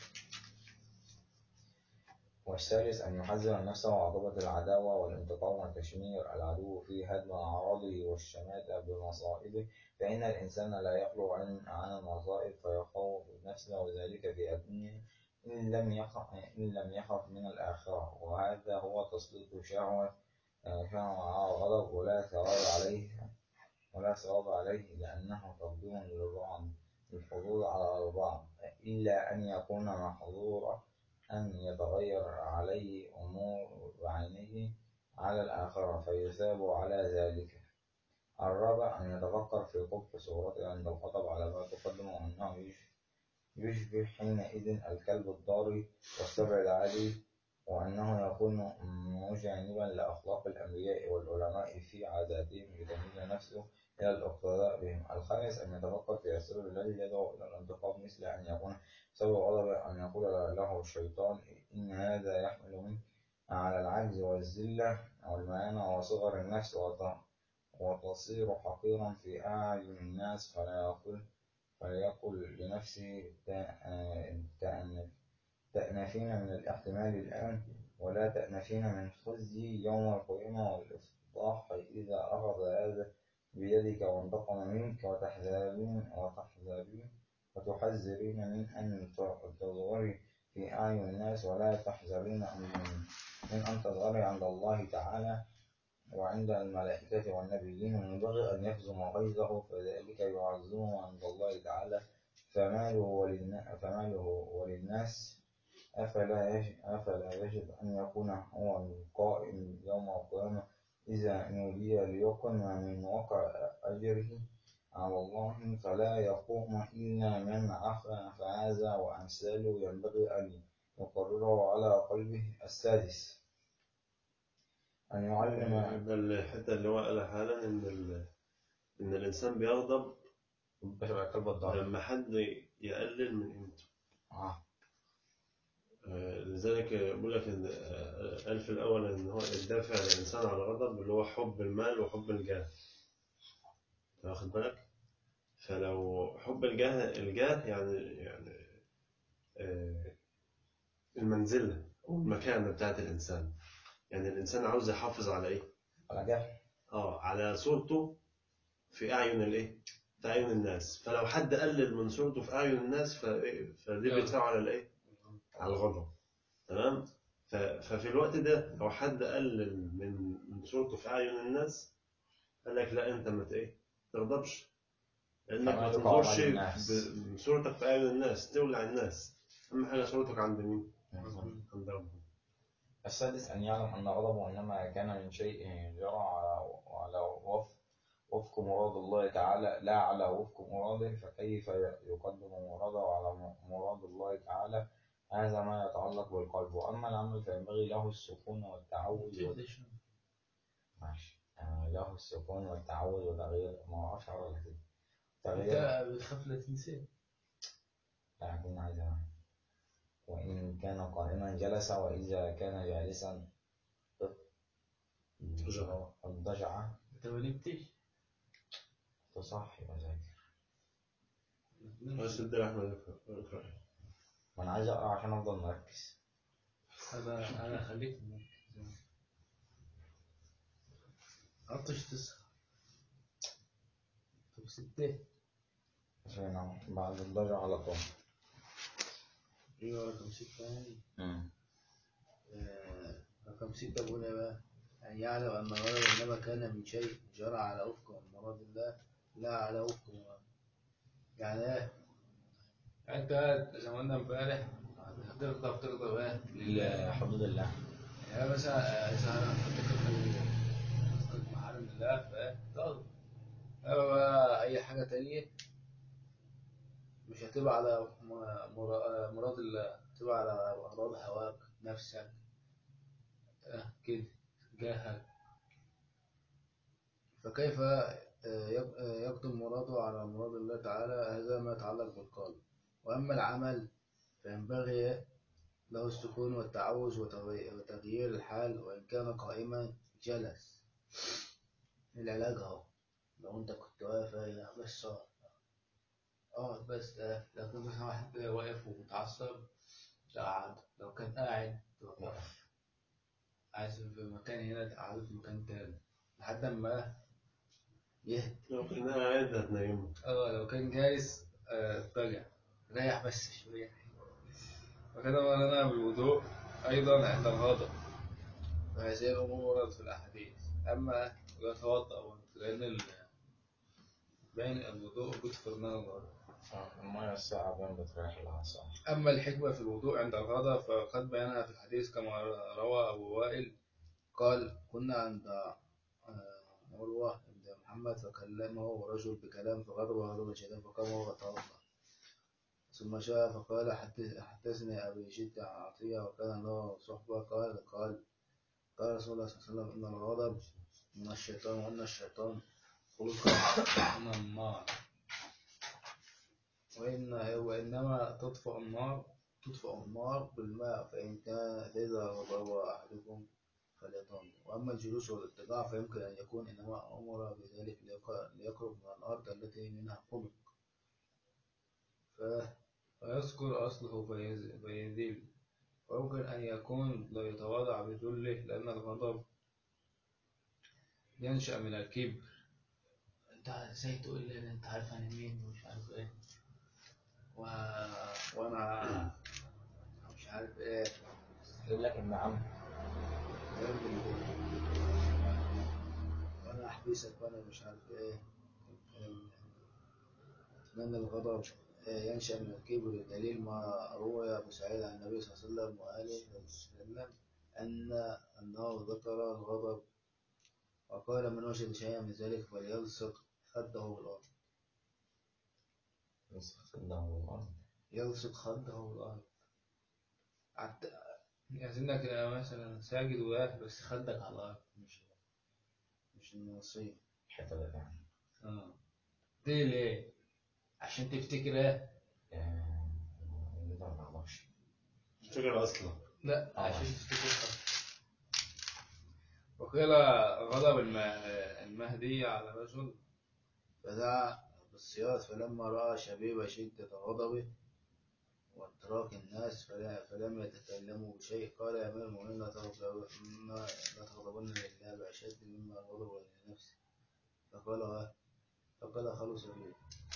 والثالث أن يحذر نفسه عقوبة العداوة والانتقام وتشمير العدو في هدم أعراضه والشماتة بمصائبه فإن الإنسان لا يخلو عن عن المصائب فيخوف نفسه وذلك في الدنيا إن لم يخف إن لم يخف من الآخرة وهذا هو تسليط شهوة آه، شهوة على الغضب ولا ثواب عليه ولا ثواب عليه لأنه تقديم للبعض الحضور على البعض إلا أن يكون محظورا أن يتغير عليه أمور بعينه على الآخرة فيثاب على ذلك الرابع أن يتفكر في قبح صورته عند الخطب على ما تقدم وأنه يش- يشبه حينئذ الكلب الضاري والسبع العالي وأنه يكون مجانبا لأخلاق الأنبياء والعلماء في عاداتهم لتمييز نفسه إلى الاقتداء بهم الخامس أن يتفكر في السبب الذي يدعو إلى الانتقام مثل أن يكون سبب غضب أن يقول له الشيطان إن هذا يحمل منك على العجز والذلة والمهانة وصغر النفس وت- وتصير حقيرا في أعين الناس فلا يقول فليقل لنفسه تأ- تأنف تأنفين من الاحتمال الآن ولا تأنفين من خزي يوم القيامة والإفضاح إذا أخذ هذا بيدك وانتقم منك وتحذرين وتحذرين وتحذرين من أن تظهري في أعين الناس ولا تحذرين من من أن تظهري عند الله تعالى وعند الملائكة والنبيين ينبغي أن يكظم غيظه فذلك يعظمه عند الله تعالى فماله وللنا- فماله وللناس أفلا يجب, أفلا يجب أن يكون هو القائم يوم القيامة إذا نودي ليكن من واقع أجره على الله فلا يقوم إلا من عفا فهذا وأمثاله ينبغي أن يقرره على قلبه السادس أن يعلم ده الحتة اللي هو قالها حالا إن ال... إن الإنسان بيغضب بشبه كلب الضارب لما حد يقلل من قيمته اه آه، لذلك بقول لك إن آه، قال في الأول إن هو الدافع الإنسان على الغضب اللي هو حب المال وحب الجاه أنت واخد بالك؟ فلو حب الجاه الجاه يعني يعني آه، المنزلة أو المكانة بتاعت الإنسان يعني الإنسان عاوز يحافظ على إيه؟ على جهل اه على صورته في اعين الايه في اعين الناس فلو حد قلل من صورته في اعين الناس فإيه؟ فدي بيدفعه على الايه على الغضب تمام ف- ففي الوقت ده لو حد قلل من من صورته في اعين الناس قال لك لا انت ما ت- ايه تغضبش لانك فما ما يقع تنظرش على الناس. ب- بصورتك في اعين الناس تولع الناس اهم حاجه صورتك عند مين عند ربنا السادس أن يعلم أن غضبه إنما كان من شيء جرى على على وفق وفق مراد الله تعالى لا على وفق مراده فكيف يقدم مراده على مراد الله تعالى هذا ما يتعلق بالقلب وأما العمل فينبغي له السكون والتعود وال- ماشي آه، له السكون والتعود وتغيير ما أعرفش أقرأ كده تغيير انت بتخاف لا تنساه لا أكون عايز أنام. وإن كان قائما جلس وإذا كان جالسا اضطجع. اضطجع انت ما نمتش تصحي وذاكر بس ادي احمد اقرا ما أنا عايز أقرأ عشان أفضل مركز انا انا خليك عطش تسخن طب ستة عشان أنام بعد الضجع على طول ايوه رقم ستة يعني آه، رقم ستة بقول ايه بقى أن يعلم أن الغضب إنما كان من شيء جرى على وفق مراد الله لا على وفق مراد يعني ايه؟ يعني انت زي ما قلنا امبارح هتغضب تغضب ايه؟ لله حدود الله يعني مثلا إذا هتتكلم محارم الله فايه؟ تغضب أما بقى أي حاجة تانية مش هتبقى على م- مرا- مراد الله هتبقى على أغراض هواك نفسك آه، كده جاهك فكيف آه، يق- آه، يقدم مراده على مراد الله تعالى هذا ما يتعلق بالقلب وأما العمل فينبغي له السكون والتعوز وتغي- وتغيير الحال وإن كان قائما جلس العلاج أهو لو أنت كنت واقف أهي، بس اقعد اقعد بس آه، لو كنت مثلا واحد واقف ومتعصب تقعد لو كان قاعد توقف عايز في مكان هنا تقعد في مكان تاني لحد ما يهدى لو كان قاعد هتنيمه اه لو كان جالس آه، ارتجع ريح بس شوية وكذا مرنا بالوضوء أيضا عند الغضب وهذه الأمور وردت في الأحاديث أما يتوضأ برضه، لأن ال- بين الوضوء وجود فرمان الغضب المية الساعة بين بتريح الأعصاب أما الحكمة في الوضوء عند الغضب فقد بينها في الحديث كما روى أبو وائل قال كنا عند آه، عروة بن محمد فكلمه رجل بكلام فغضب غضبا شديدا فقام وتوضأ ثم جاء فقال حدث- حدثني أبي جد عن عطية وكان له صحبة قال قال قال رسول الله صلى الله عليه وسلم إن الغضب من الشيطان وأن الشيطان خلق من النار وإن وإنما تطفأ النار تطفأ النار بالماء فإن كان فإذا غضب أحدكم فليتوضأ وأما الجلوس والاتجاع فيمكن أن يكون إنما أمر بذلك ليق- ليقرب من الأرض التي منها خلق ف- فيذكر أصله فيز- فيذل ويمكن أن يكون لا يتواضع بذله لأن الغضب ينشأ من الكبر أنت ازاي تقول لي إن أنت عارف أنا مين ومش عارف إيه و... وأنا مش عارف إيه يقول لك ابن عم وانا احبسك وانا مش عارف ايه لان الغضب ينشا من الكبر دليل ما روي ابو سعيد عن النبي صلى الله عليه وسلم واله صلى الله عليه وسلم ان انه ذكر الغضب وقال من وجد شيئا من ذلك فليلصق خده بالارض خده الأرض يلصق خده بالارض عت... يعزمك مثلا ساجد وواقف بس خدك على الارض مش مش النصيب الحتة دي يعني اه دي ليه؟ عشان تفتكر ايه آه، اللي ده ما اعرفش فكرة أصلا لا آه. عشان تفتكر أصلا. وقيل غضب الم- المهدي على رجل فدعا بالصياد فلما رأى شبيب شدة غضبه وانطلاق الناس فلا فلم يتكلموا بشيء قال يا أمير المؤمنين لا تغضب ما- لا تغضبن لله بأشد مما غضب لنفسه فقال فقال خلص فيه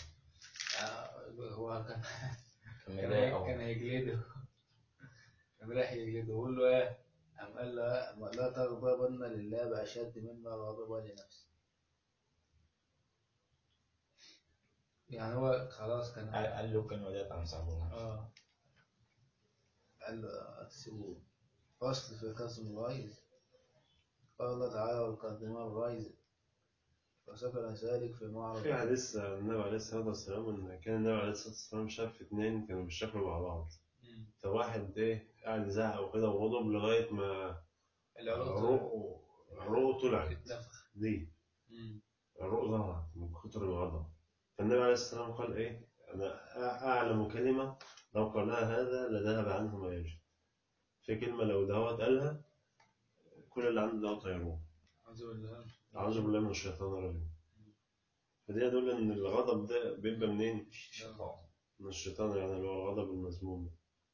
هو كان كان كان مضايق أوي. كان هيجلده كان رايح يجلده يقول له ايه أم قال له أم لا تغضبن لله بأشد مما غضب لنفسه يعني هو خلاص كان قال قال له كلمة ديت عن صاحبه اه قال له أكسبوه فصل في قسم الغيظ قال الله تعالى والقادمة الغيظ فسكن ذلك في معرض في حديث عن النبي عليه الصلاة والسلام إن كان النبي عليه الصلاة والسلام شاف اتنين كانوا بيشتغلوا مع بعض مم. فواحد إيه قاعد يزعق وكده وغضب لغاية ما العروق عروقه عروقه طلعت اتنفخ دي مم. العروق ظهرت من كتر الغضب فالنبي عليه الصلاة والسلام قال إيه أنا أعلم كلمة لو قالها هذا لذهب عنه ما يجب في كلمة لو دهوت قالها كل اللي عنده ده طيروه أعوذ بالله أعوذ بالله من الشيطان الرجيم فدي يدل إن الغضب ده بيبقى منين؟ الشيطان من الشيطان يعني اللي هو الغضب المذموم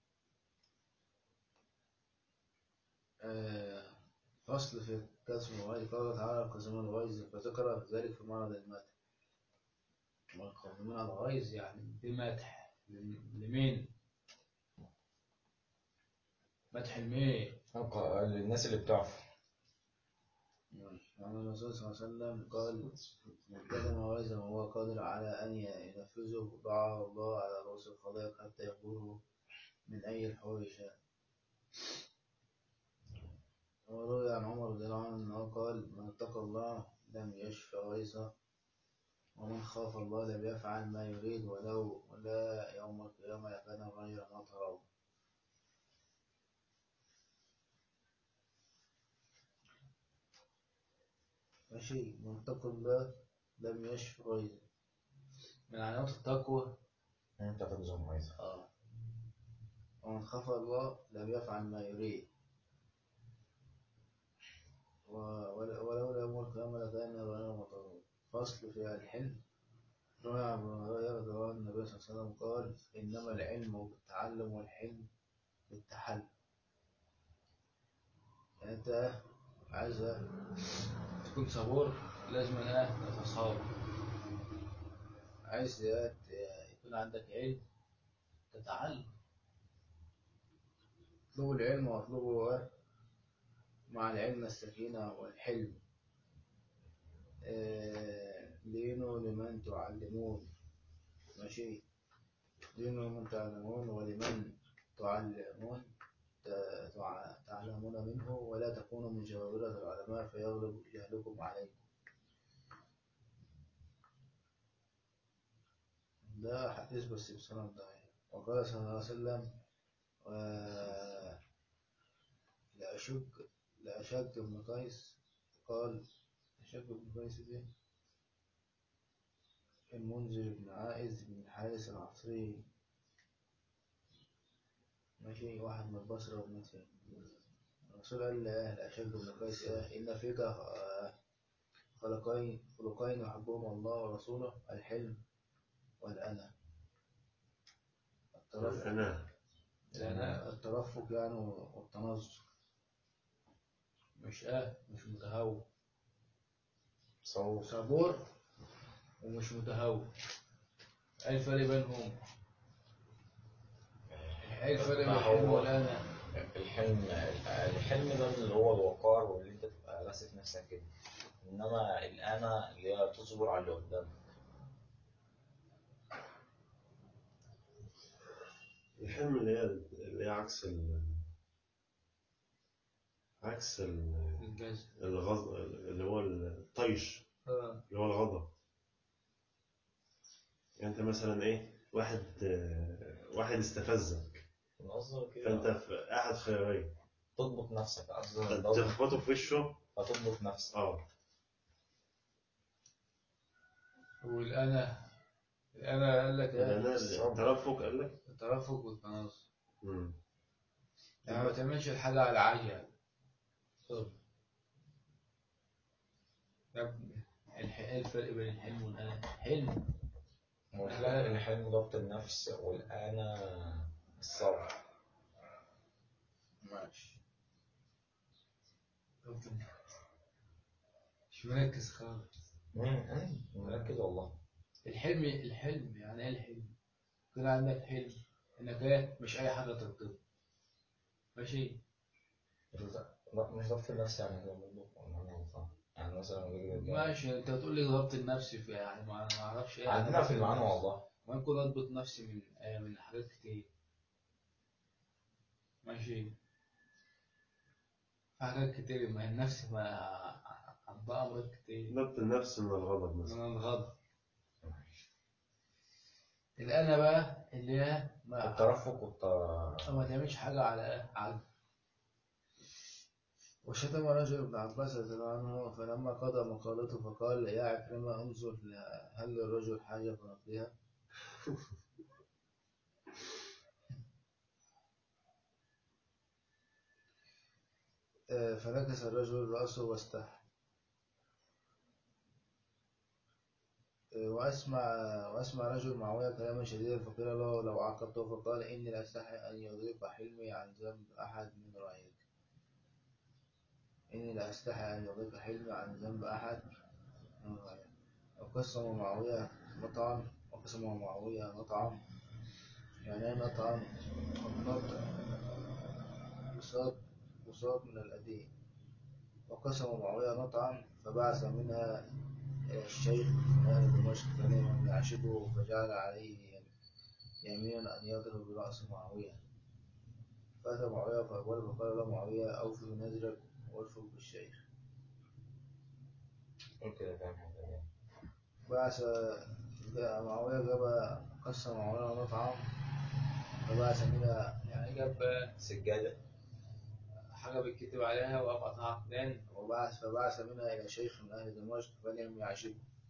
آه، فصل في قسم الغيظ قال تعالى قسم الغيظ فذكر ذلك في معرض المدح والقادمين على الغيظ يعني دي مدح لمين؟ مدح لمين؟ الناس اللي بتعرف يعني الرسول صلى الله عليه وسلم قال من كلم غيظا وهو قادر على أن ينفذه دعا الله على رؤوس الخلائق حتى يقوله من أي الحور شاء وروي عن عمر رضي الله عنه أنه قال من اتقى الله لم يشفى غيظه ومن خاف الله لم يفعل ما يريد ولو ولا يوم القيامة لكان غير ما ترون ماشي من اتقى الله لم يشفى غيظه من علامات التقوى انت تجزم عايزة آه. ومن خاف الله لم يفعل ما يريد و- ول- ولولا يوم القيامة لكان غير مطرود فصل في الحلم روى عن ابن هريرة رضي الله عنه النبي صلى الله عليه وسلم قال إنما العلم بالتعلم والحلم بالتحلم يعني أنت عايز تكون صبور لازم أنا تتصابر عايز يكون عندك علم تتعلم اطلبوا العلم واطلبوا مع العلم السكينة والحلم آه، لينوا لمن تعلمون ماشي لينوا لمن تعلمون ولمن تعلمون ت- تع- تعلمون منه ولا تكونوا من جبابرة العلماء فيغلب جهلكم عليكم ده حديث بس بسند ضعيف وقال صلى الله عليه وسلم آه، لأشك لأشك بن قيس قال أشك بن قيس دي المنذر بن عائز بن الحارث العصري ماشي واحد من البصرة ومثل الرسول قال لأهل أشد بن قيس إيه إن فيك آه، خلقين خلقين يحبهما الله ورسوله الحلم والأنا الترفق أنا الأنا الترفق يعني والتنظر مش آه مش متهور صوف صبور ومش متهور ايه الفرق بينهم ايه الفرق بين ما الحلم هو- والأنا الحلم الحلم ده اللي هو الوقار واللي انت تبقى راسف نفسك كده انما الانا اللي هي تصبر على اللي قدامك الحلم اللي هي اللي هي عكس ال عكس ال- الجزء الغض اللي هو الطيش اه اللي هو الغضب يعني انت مثلا ايه واحد آه، واحد استفزك قصدك فانت كده في احد خيارين تضبط نفسك قصدك تضبط- تخبطه في وشه فتضبط نفسك اه والأنا انا قال لك ايه العناء الترفق قال لك الترفق والتناصر مم. يعني ما تعملش الحاجة على عجل طب طب الح- ايه الفرق بين الحلم والأنا؟ حلم والحلم الحلم ضبط النفس والأنا الصبر ماشي طب مش مركز خالص مم، مركز والله الحلم الحلم يعني ايه الحلم؟ يكون عندك حلم انك ايه مش اي حاجة ترضى ماشي لا مش ضبط النفس يعني كده برضه ولا أنا غلطان؟ يعني مثلا لما بيجي رجالة- ماشي انت بتقول لي ضبط النفس في يعني ما ما اعرفش ايه عندنا في المعنى والله ممكن اضبط نفسي من آه، من حاجات كتير ماشي في حاجات كتير ما هي النفس ما عندها امراض كتير ضبط النفس من الغضب مثلا من الغضب الأنا بقى اللي هي ما, الترفق والت ما تعملش حاجة على على وشتم رجل ابن عباس رضي الله عنه فلما قضى مقالته فقال يا عكرمة انظر ل- هل للرجل حاجة فنقضيها آه، فنكس الرجل رأسه واستحى آه، وأسمع وأسمع رجل معاوية كلاما شديدا فقيل له لو عاقبته فقال إني لا أستحي أن يضيق حلمي عن ذنب أحد من رعيتي إني لا أستحي أن يضيق حلمي عن ذنب أحد من رعيتي وقسم معاوية مطعم وقسم معاوية مطعم يعني إيه مطعم النطع وصاد وصاد من الأدين وقسم معاوية مطعم فبعث منها إلى الشيخ من أهل دمشق فلم يعشقه فجعل عليه يمينا أن يضرب برأس معاوية فأتى معاوية فأقبل فقال له معاوية أوفي بنذرك وارفق بالشيخ قول كده فاهم حاجة يعني. بعث جاء معاوية جاب قسم معاوية مطعم فبعث منها يعني جاب سجادة حاجة بيتكتب عليها وقطعها اثنين وبعث فبعث منها إلى شيخ من أهل دمشق فلم يعشقه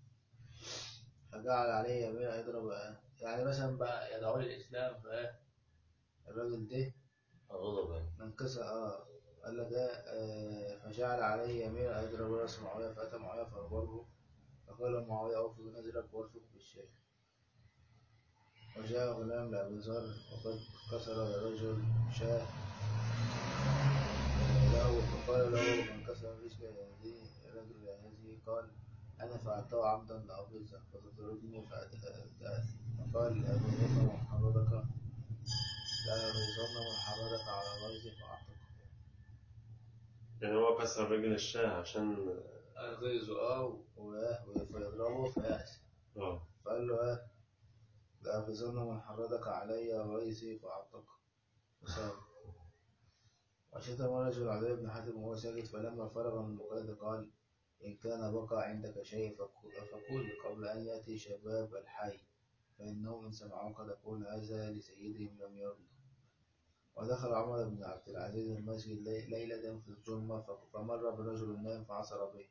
فجعل عليه يمين يضرب يعني مثلا بقى يدعو للإسلام فالراجل ده غضب يعني من كسر اه قال لك ده آه فجعل عليه يمين يضرب رأس معاوية فأتى معاوية فضربه فقال معاوية أوفي بنذرك وارفق بالشيخ وجاء غلام لأبي ذر وقد كسر الرجل شاة له فقال له من كسر رجل هذه رجل هذه قال أنا فعلته عمدا لأبي ذر فتضربني فأتأذى فقال لأبي من حرضك لأبيضن من حرضك على غيظي فأعتقه يعني هو كسر رجل الشاه عشان غيظه اه و- فيضربه فيأس اه فقال له ايه لأبيضن من حرضك علي غيظي فأعتقه فصار وشتم رجل علي بن حاتم وهو ساجد فلما فرغ من المقالة قال إن كان بقى عندك شيء فقل فقل قبل أن يأتي شباب الحي فإنهم إن سمعوك تقول هذا لسيدهم لم يرضى ودخل عمر بن عبد العزيز المسجد لي- ليلة في الظلمة ف- فمر برجل نام فعصر به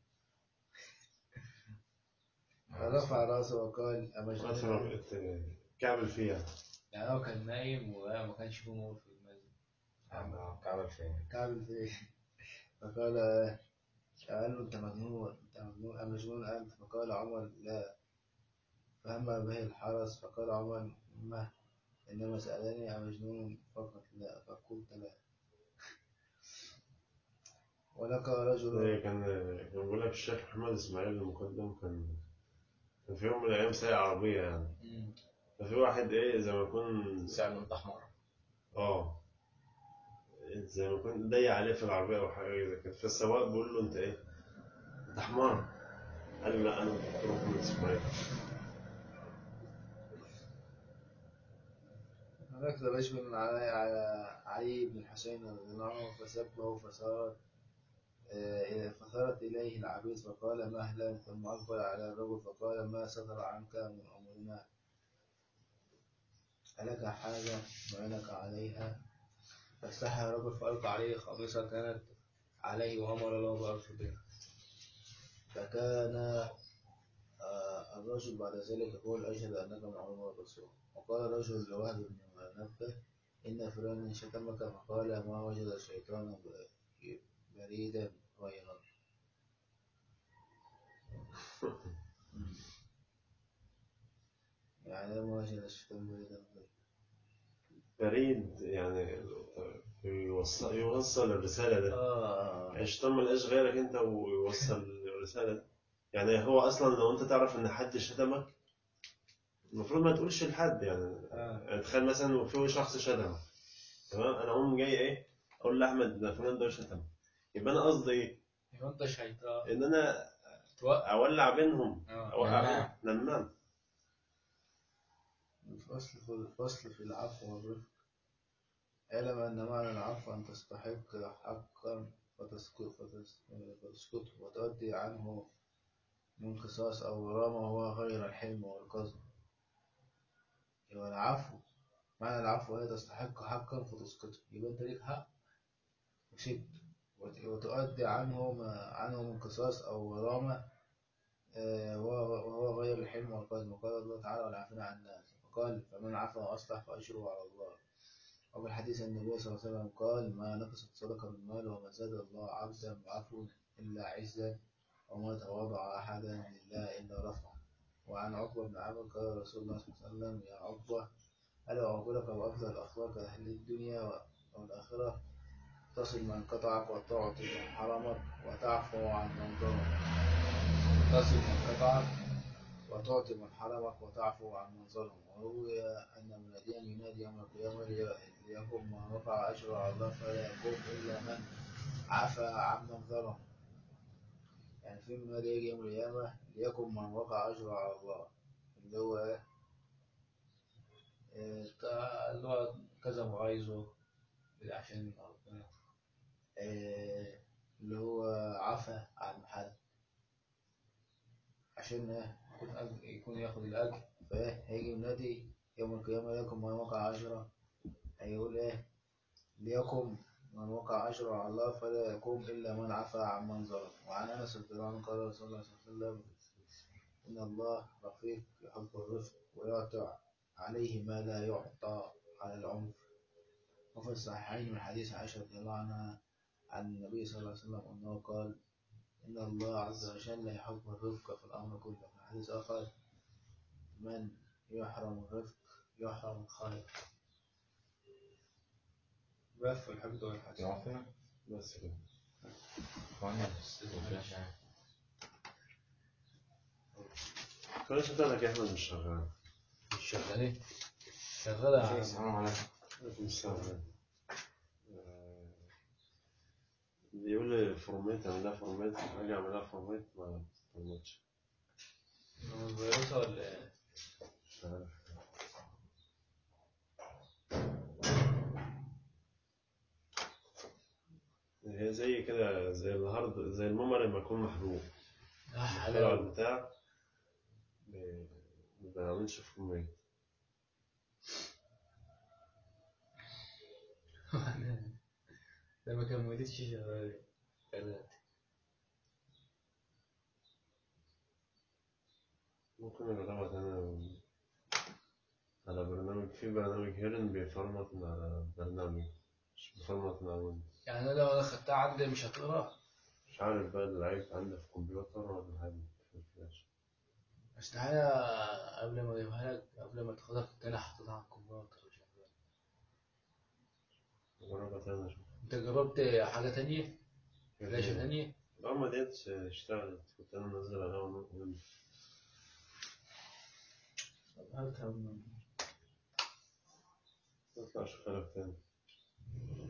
فرفع رأسه وقال كسر أمجنون ات- كعبل فيها يعني هو كان نايم وما كانش فيه نور في المسجد عم- كعبل فين كعب في فقال قال له أنت مجنون أنت مجنون أم مجنون أنت فقال عمر لا فهم به الحرس فقال عمر ما إنما سألني أمجنون فقط لا فقلت لا ولقى رجل زي كان كان بيقول لك الشيخ محمد اسماعيل المقدم كان كان في يوم من الايام سايق عربيه يعني مم. ففي واحد ايه زي ما يكون سعر انت احمر اه زي ما يكون ضيق عليه في العربيه او حاجه زي كده فالسواق بيقول له انت ايه؟ انت حمار قال له لا انا دكتور محمد اسماعيل هناك رجل على على علي بن الحسين رضي الله عنه فسبه فصارت آه، فثارت إليه العبيد فقال مهلا ثم أقبل على الرجل فقال ما صدر عنك من أمرنا ألك حاجة نعينك عليها فاستحى الرجل فألقى عليه خميصة كانت عليه وأمر له بأرفضها فكان آه، الرجل بعد ذلك يقول أشهد أنك محمد رسول وقال رجل لوهب بن منبه إن فلانا شتمك فقال ما وجد الشيطان ب- بريدا غيرك يعني ما وجد الشيطان بريدا غيرك بريد يعني يوصل يوصل الرسالة ده آه الشيطان ملقاش غيرك انت ويوصل الرسالة دي. يعني هو اصلا لو انت تعرف ان حد شتمك المفروض ما تقولش لحد يعني آه. يعني تخيل مثلا في شخص شتمك تمام انا اقوم جاي ايه اقول لاحمد ده فلان ده شتمك يبقى انا قصدي ايه يبقى أنت شيطان ان انا توقع اولع بينهم آه. اوقع نمام. بينهم نمام الفصل في الفصل في العفو والرفق اعلم أن معنى العفو أن تستحق حقا فتسكت فتس- فتسكته وتؤدي عنه من قصاص أو غرامة وهو غير الحلم والقصد يبقى العفو معنى العفو هي تستحق حقا فتسكته يبقى أنت ليك حق وسكت وت- وتؤدي عنه ما عنه من قصاص أو غرامة آه، وهو وهو غير الحلم والقصد وقال الله تعالى والعافين عن الناس فقال فمن عفا وأصلح فأجره على الله وفي الحديث عن النبي صلى الله عليه وسلم قال ما نقصت صدقة من مال وما زاد الله عبدا بعفو إلا عزا وما تواضع أحدا لله إلا رفعه وعن عقبة بن عامر قال رسول الله صلى الله عليه وسلم يا عقبة ألا أخبرك بأفضل الأخلاق أهل الدنيا والآخرة تصل من قطعك وتعطي من حرمك وتعفو عن من ظلمك تصل من قطعك وتعطي من حرمك وتعفو عن من ظلم وروي أن مناديا ينادي يوم القيامة لي- ليكن من وقع أجر على الله فلا يقوم إلا من عفى عمن ظلم يعني في منادي يجي يوم القيامة ليكن من وقع أجر على الله اللي هو إيه؟ إيه، تا- اللي هو كذا مغايظه عشان ربنا إيه، اللي هو عفى عن حد عشان إيه؟ يكون أج- يكون ياخد الأجر فإيه هيجي ينادي يوم القيامة ليكن من وقع أجره هيقول إيه ليكن من وقع أجره على الله فلا يقوم إلا من عفى عمن ظلم وعن أنس بن مالك قال رسول الله صلى الله عليه وسلم إن الله رفيق يحب الرفق ويعطى عليه ما لا يعطى على العنف وفي الصحيحين من حديث عائشة رضي الله عنها عن النبي صلى الله عليه وسلم أنه قال إن الله عز وجل يحب الرفق في الأمر كله في حديث آخر من يحرم الرفق يحرم الخير بس والحمد والحسن يعرفنا بس كده اخوانا مفيش الفلاش بتاعتك يا احمد مش شغال شغالين شغالة يا عم. السلام عليكم مش شغال آه، بيقول لي فورميت اعملها فورميت اجي اعملها فورميت ما فورميتش هو الفيروسة ولا إيه؟ مش عارف هي زي كده زي الهارد زي الميموري لما يكون محروق آه طلع حلاوة البتاع ب- ما بنعملش فورميت لما كان موديتش شغال ثلاثة ممكن نجربها تاني على برنامج في برنامج هيرن بيفرمط على برنامج مش بيفرمط على ويندوز يعني أنا لو أنا خدتها عندي مش هتقرا مش عارف بقى اللعيب عندي في الكمبيوتر ولا حاجة في الفلاش بس تعالى قبل ما أجيبها لك قبل ما تاخدها كنت أنا حاططها على الكمبيوتر وشغال. نجربها تاني أشوف أنت جربت حاجة تانية؟ فلاشة تانية؟ لا ما ديتش اشتغلت كنت أنا منزل عليها ويندوز طب هاتها من- اطلع أشوفها لك تاني